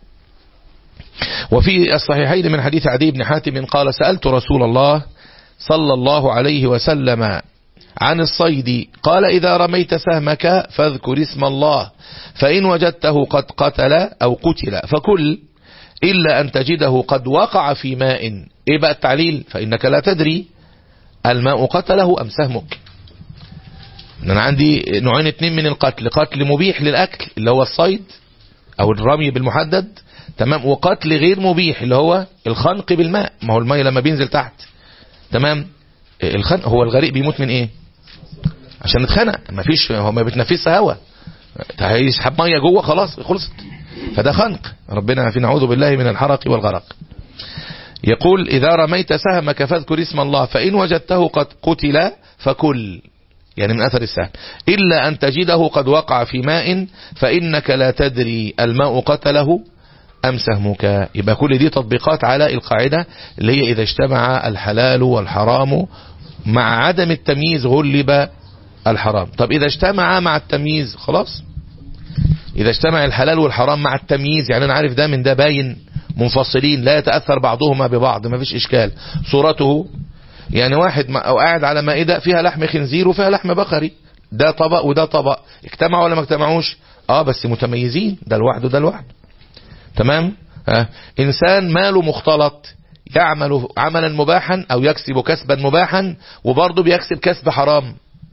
وفي الصحيحين من حديث عدي بن حاتم قال سألت رسول الله صلى الله عليه وسلم عن الصيد قال إذا رميت سهمك فاذكر اسم الله فإن وجدته قد قتل أو قتل فكل إلا أن تجده قد وقع في ماء إيه بقى التعليل فإنك لا تدري الماء قتله أم سهمك أنا عندي نوعين اتنين من القتل قتل مبيح للأكل اللي هو الصيد أو الرمي بالمحدد تمام وقتل غير مبيح اللي هو الخنق بالماء ما هو الماء لما بينزل تحت تمام الخنق هو الغريق بيموت من ايه عشان اتخنق ما فيش هو ما بيتنفسش هوا هيسحب ميه جوه خلاص خلصت فده خنق ربنا في نعوذ بالله من الحرق والغرق يقول إذا رميت سهمك فاذكر اسم الله فإن وجدته قد قتل فكل يعني من أثر السهم إلا أن تجده قد وقع في ماء فإنك لا تدري الماء قتله أم سهمك يبقى كل دي تطبيقات على القاعدة اللي هي إذا اجتمع الحلال والحرام مع عدم التمييز غلب الحرام طب إذا اجتمع مع التمييز خلاص إذا اجتمع الحلال والحرام مع التمييز يعني أنا عارف ده من ده باين منفصلين لا يتأثر بعضهما ببعض ما فيش إشكال صورته يعني واحد ما- أو قاعد على مائدة فيها لحم خنزير وفيها لحم بقري ده طبق وده طبق اجتمعوا ولا ما اجتمعوش اه بس متميزين ده لوحده ده لوحده تمام آه. إنسان ماله مختلط يعمل عملا مباحا او يكسب كسبا مباحا وبرضه بيكسب كسب حرام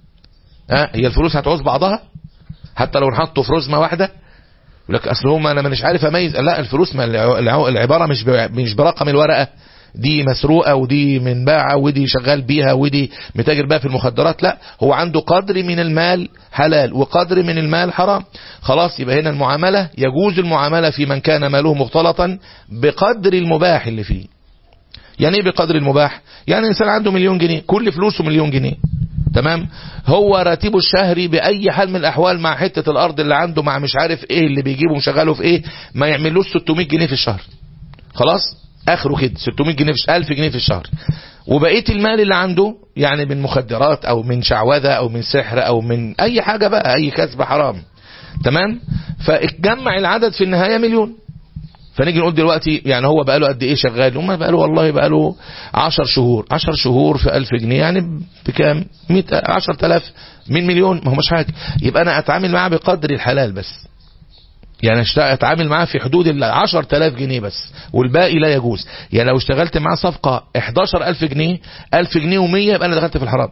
ها هي الفلوس هتعوز بعضها حتى لو نحطه في رزمه واحده يقول لك اصل هم انا مش عارف اميز لا الفلوس ما الع- الع- العباره مش ب- مش برقم الورقه دي مسروقه ودي من باعه ودي شغال بيها ودي متاجر بيها في المخدرات لا هو عنده قدر من المال حلال وقدر من المال حرام خلاص يبقى هنا المعامله يجوز المعامله في من كان ماله مختلطا بقدر المباح اللي فيه يعني ايه بقدر المباح يعني انسان عنده مليون جنيه كل فلوسه مليون جنيه تمام هو راتبه الشهري باي حال من الاحوال مع حته الارض اللي عنده مع مش عارف ايه اللي بيجيبه مشغله في ايه ما يعملوش 600 جنيه في الشهر خلاص اخره كده 600 جنيه في 1000 جنيه في الشهر وبقيه المال اللي عنده يعني من مخدرات او من شعوذه او من سحر او من اي حاجه بقى اي كسب حرام تمام فاتجمع العدد في النهايه مليون فنيجي نقول دلوقتي يعني هو بقاله قد ايه شغال هم بقاله والله بقاله 10 شهور 10 شهور في 1000 جنيه يعني بكام 100 10000 من مليون ما هو مش حاجه يبقى انا اتعامل معاه بقدر الحلال بس يعني أشت- اتعامل معاه في حدود ال 10000 جنيه بس والباقي لا يجوز يعني لو اشتغلت معاه صفقه 11000 جنيه 1000 جنيه و100 يبقى انا دخلت في الحرام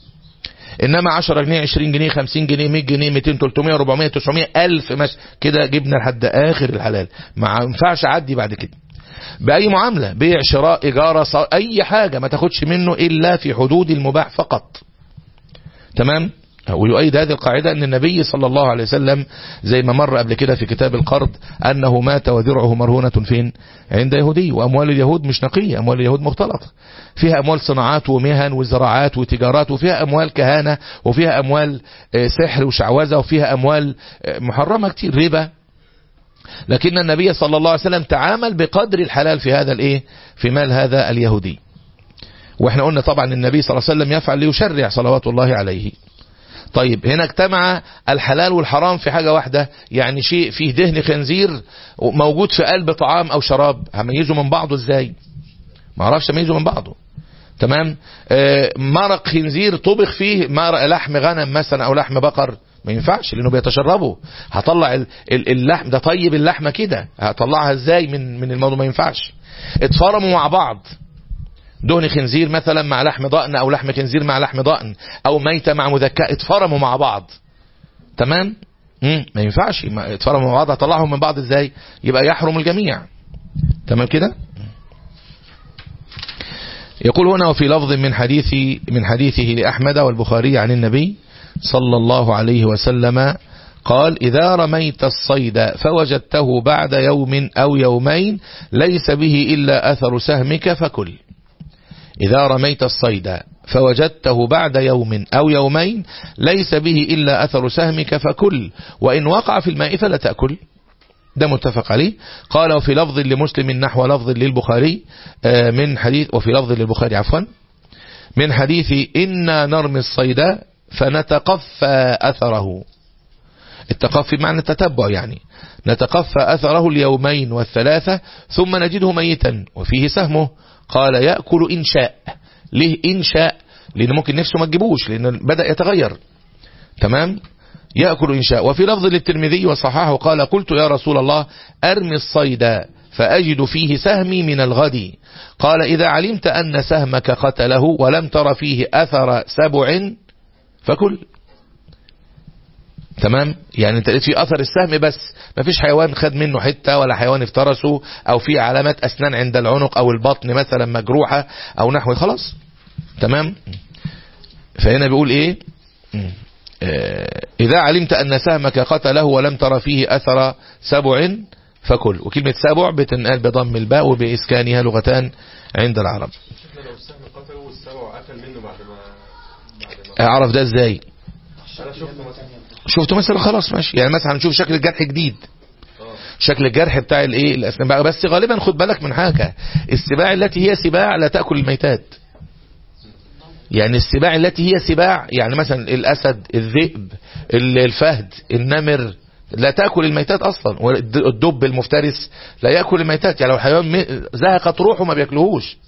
انما 10 جنيه 20 جنيه 50 جنيه 100 جنيه 200 300 400 900 الف مش كده جبنا لحد اخر الحلال ما ينفعش اعدي بعد كده باي معامله بيع شراء اجاره ص- اي حاجه ما تاخدش منه الا في حدود المباح فقط تمام ويؤيد هذه القاعدة أن النبي صلى الله عليه وسلم زي ما مر قبل كده في كتاب القرض أنه مات ودرعه مرهونة فين عند يهودي وأموال اليهود مش نقية أموال اليهود مختلطة فيها أموال صناعات ومهن وزراعات وتجارات وفيها أموال كهانة وفيها أموال آه، سحر وشعوذة وفيها أموال آه، محرمة كتير ربا لكن النبي صلى الله عليه وسلم تعامل بقدر الحلال في هذا الايه في مال هذا اليهودي واحنا قلنا طبعا النبي صلى الله عليه وسلم يفعل ليشرع صلوات الله عليه طيب هنا اجتمع الحلال والحرام في حاجة واحدة يعني شيء فيه دهن خنزير موجود في قلب طعام او شراب هميزه من بعضه ازاي ما اعرفش اميزه من بعضه تمام آه مرق خنزير طبخ فيه مرق لحم غنم مثلا او لحم بقر ما ينفعش لانه بيتشربه هطلع ال- ال- اللحم ده طيب اللحمه كده هطلعها ازاي من من الموضوع ما ينفعش اتفرموا مع بعض دهن خنزير مثلا مع لحم ضأن او لحم خنزير مع لحم ضأن او ميتة مع مذكاة اتفرموا مع بعض تمام مم. ما ينفعش ما اتفرموا مع بعض هطلعهم من بعض ازاي يبقى يحرم الجميع تمام كده يقول هنا وفي لفظ من حديث من حديثه لأحمد والبخاري عن النبي صلى الله عليه وسلم قال إذا رميت الصيد فوجدته بعد يوم أو يومين ليس به إلا أثر سهمك فكل إذا رميت الصيد فوجدته بعد يوم أو يومين ليس به إلا أثر سهمك فكل وإن وقع في الماء فلا تأكل ده متفق عليه قال وفي لفظ لمسلم نحو لفظ للبخاري آه، من حديث وفي لفظ للبخاري عفوا من حديث إنا نرمي الصيد فنتقفى أثره التقفي معنى التتبع يعني نتقفى أثره اليومين والثلاثة ثم نجده ميتا وفيه سهمه قال يأكل إن شاء ليه إن شاء لأن ممكن نفسه ما تجيبوش لأن بدأ يتغير تمام يأكل إن شاء وفي لفظ للترمذي وصححه قال قلت يا رسول الله أرمي الصيد فأجد فيه سهمي من الغد قال إذا علمت أن سهمك قتله ولم تر فيه أثر سبع فكل تمام يعني انت لقيت فيه اثر السهم بس ما فيش حيوان خد منه حته ولا حيوان افترسه او في علامات اسنان عند العنق او البطن مثلا مجروحه او نحو خلاص تمام فهنا بيقول ايه مم. آه، إذا علمت أن سهمك قتله ولم تر فيه أثر سبع فكل وكلمة سبع بتنقال بضم الباء وبإسكانها لغتان عند العرب احنا لو السهم قتله والسبع قتل منه بعد ما بعد ما أعرف ده إزاي انا شفته مثلا شفته مثلا خلاص ماشي يعني مثلا هنشوف شكل الجرح جديد اه شكل الجرح بتاع الايه الاسنان بقى بس غالبا خد بالك من حاجه السباع التي هي سباع لا تاكل الميتات يعني السباع التي هي سباع يعني مثلا الاسد الذئب ال- الفهد النمر لا تاكل الميتات اصلا والد- الدب المفترس لا ياكل الميتات يعني لو الحيوان م- زهقت روحه ما بياكلهوش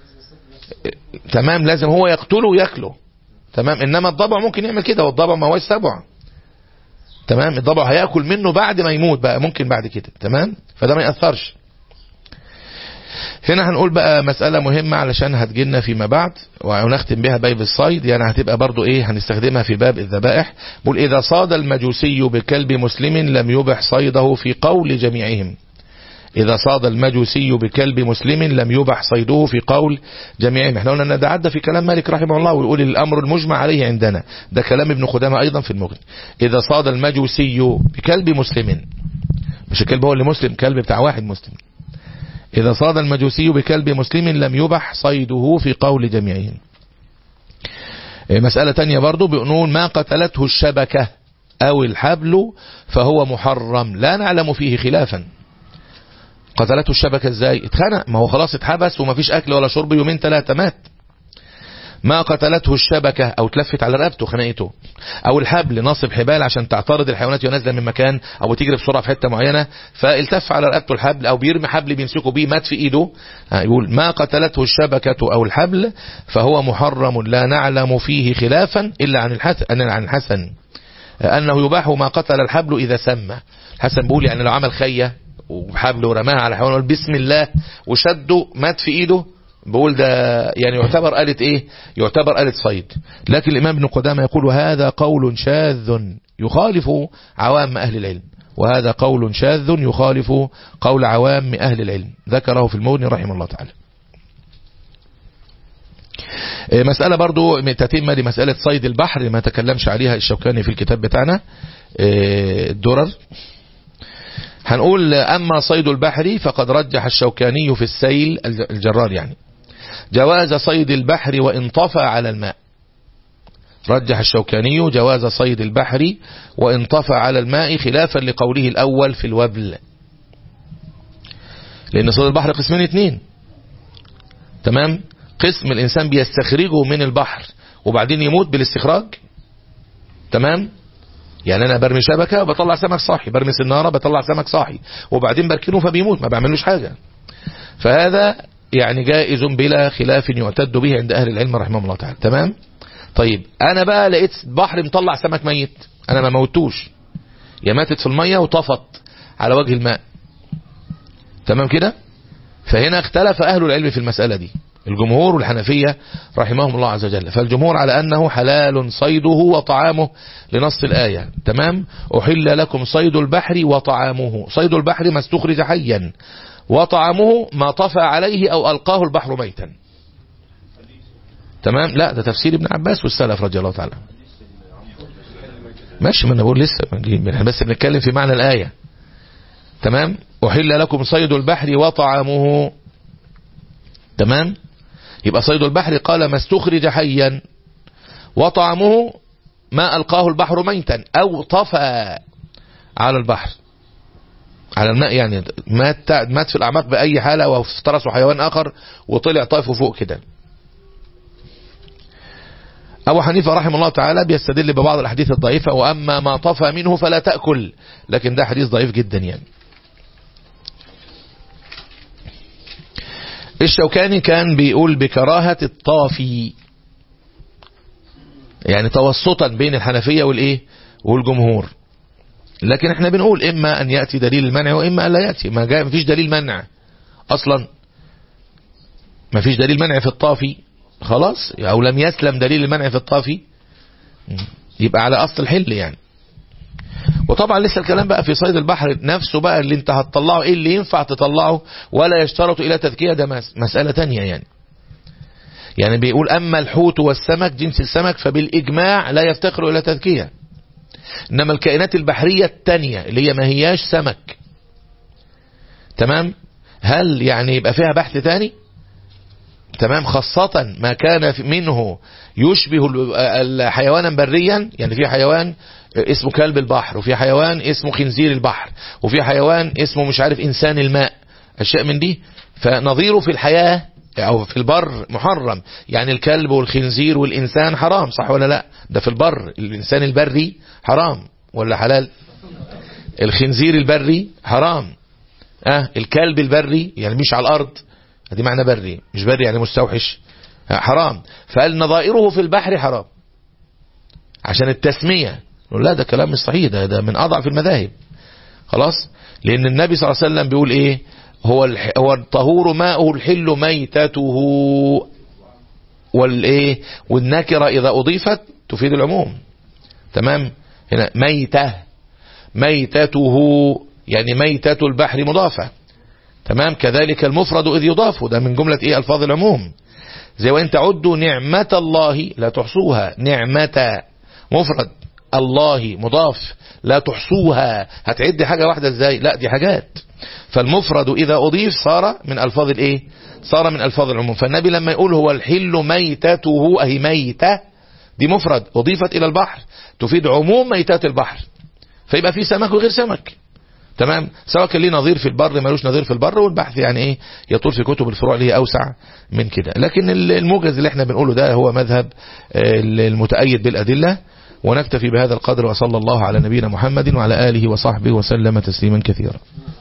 تمام لازم هو يقتله وياكله تمام انما الضبع ممكن يعمل كده والضبع ما هوش سبع تمام الضبع هياكل منه بعد ما يموت بقى ممكن بعد كده تمام فده ما يأثرش هنا هنقول بقى مسألة مهمة علشان هتجيلنا فيما بعد ونختم بها باب الصيد يعني هتبقى برضو ايه هنستخدمها في باب الذبائح بقول اذا صاد المجوسي بكلب مسلم لم يبح صيده في قول جميعهم إذا صاد المجوسي بكلب مسلم لم يبح صيده في قول جميعهم احنا قلنا ان ده عدى في كلام مالك رحمه الله ويقول الأمر المجمع عليه عندنا ده كلام ابن خدامة أيضا في المغني إذا صاد المجوسي بكلب مسلم مش الكلب هو اللي مسلم كلب بتاع واحد مسلم إذا صاد المجوسي بكلب مسلم لم يبح صيده في قول جميعهم مسألة تانية برضو بيقولون ما قتلته الشبكة أو الحبل فهو محرم لا نعلم فيه خلافا قتلته الشبكة ازاي اتخنق ما هو خلاص اتحبس وما فيش اكل ولا شرب يومين ثلاثة مات ما قتلته الشبكة او تلفت على رقبته خنقته او الحبل نصب حبال عشان تعترض الحيوانات ونازله من مكان او تجري بسرعة في حتة معينة فالتف على رقبته الحبل او بيرمي حبل بيمسكه بيه مات في ايده يقول ما قتلته الشبكة او الحبل فهو محرم لا نعلم فيه خلافا الا عن الحسن عن الحسن انه يباح ما قتل الحبل اذا سمى الحسن بيقول يعني لو عمل خيه وحبل ورماها على حيوان وقال بسم الله وشده مات في ايده بقول ده يعني يعتبر آلة ايه يعتبر آلة صيد لكن الامام ابن قدامة يقول هذا قول شاذ يخالف عوام اهل العلم وهذا قول شاذ يخالف قول عوام اهل العلم ذكره في المغني رحمه الله تعالى مسألة برضو تتم لمسألة صيد البحر ما تكلمش عليها الشوكاني في الكتاب بتاعنا الدرر هنقول أما صيد البحر فقد رجح الشوكاني في السيل الجرار يعني جواز صيد البحر وإن طفى على الماء رجح الشوكاني جواز صيد البحر وإن طفى على الماء خلافا لقوله الأول في الوبل لأن صيد البحر قسمين اتنين تمام قسم الإنسان بيستخرجه من البحر وبعدين يموت بالاستخراج تمام يعني انا برمي شبكة وبطلع سمك صاحي برمي سنارة بطلع سمك صاحي وبعدين بركنه فبيموت ما بعملوش حاجة فهذا يعني جائز بلا خلاف يعتد به عند اهل العلم رحمه الله تعالى تمام طيب انا بقى لقيت بحر مطلع سمك ميت انا ما موتوش يا ماتت في المية وطفت على وجه الماء تمام كده فهنا اختلف اهل العلم في المسألة دي الجمهور والحنفية رحمهم الله عز وجل فالجمهور على أنه حلال صيده وطعامه لنص الآية تمام أحل لكم صيد البحر وطعامه صيد البحر ما استخرج حيا وطعامه ما طفى عليه أو ألقاه البحر ميتا تمام لا ده تفسير ابن عباس والسلف رضي الله تعالى ماشي ما انا بقول لسه احنا بس بنتكلم في معنى الآية تمام أحل لكم صيد البحر وطعامه تمام يبقى صيد البحر قال ما استخرج حيا وطعمه ما ألقاه البحر ميتا أو طفى على البحر على الماء يعني مات مات في الأعماق بأي حالة أو افترسوا حيوان آخر وطلع طائفه فوق كده أبو حنيفة رحمه الله تعالى بيستدل ببعض الأحاديث الضعيفة وأما ما طفى منه فلا تأكل لكن ده حديث ضعيف جدا يعني الشوكاني كان بيقول بكراهة الطافي يعني توسطا بين الحنفية والايه والجمهور لكن احنا بنقول اما ان يأتي دليل المنع واما ان لا يأتي ما جاء مفيش دليل منع اصلا مفيش دليل منع في الطافي خلاص او لم يسلم دليل المنع في الطافي يبقى على اصل الحل يعني وطبعا لسه الكلام بقى في صيد البحر نفسه بقى اللي انت هتطلعه ايه اللي ينفع تطلعه ولا يشترط الى تذكية ده مسألة تانية يعني يعني بيقول اما الحوت والسمك جنس السمك فبالاجماع لا يفتقر الى تذكية انما الكائنات البحرية التانية اللي هي ما هياش سمك تمام هل يعني يبقى فيها بحث تاني تمام خاصة ما كان منه يشبه حيوانا بريا يعني في حيوان اسمه كلب البحر وفي حيوان اسمه خنزير البحر وفي حيوان اسمه مش عارف انسان الماء اشياء من دي فنظيره في الحياة او في البر محرم يعني الكلب والخنزير والانسان حرام صح ولا لا ده في البر الانسان البري حرام ولا حلال الخنزير البري حرام اه الكلب البري يعني مش على الارض دي معنى بري مش بري يعني مستوحش حرام فقال نظائره في البحر حرام عشان التسمية نقول لا ده كلام مش صحيح ده, ده من أضعف المذاهب خلاص لأن النبي صلى الله عليه وسلم بيقول إيه هو الح... هو الطهور ماؤه الحل ميتته والايه والنكره اذا اضيفت تفيد العموم تمام هنا ميته ميتته يعني ميتة البحر مضافة تمام كذلك المفرد إذ يضاف ده من جملة إيه ألفاظ العموم زي وإن تعدوا نعمة الله لا تحصوها نعمة مفرد الله مضاف لا تحصوها هتعد حاجة واحدة ازاي لا دي حاجات فالمفرد إذا أضيف صار من ألفاظ الإيه صار من ألفاظ العموم فالنبي لما يقول هو الحل ميتته أهي ميتة دي مفرد أضيفت إلى البحر تفيد عموم ميتات البحر فيبقى في سمك وغير سمك تمام سواء كان ليه نظير في البر ملوش نظير في البر والبحث يعني ايه يطول في كتب الفروع اللي هي اوسع من كده لكن الموجز اللي احنا بنقوله ده هو مذهب المتأيد بالأدلة ونكتفي بهذا القدر وصلى الله على نبينا محمد وعلى آله وصحبه وسلم تسليما كثيرا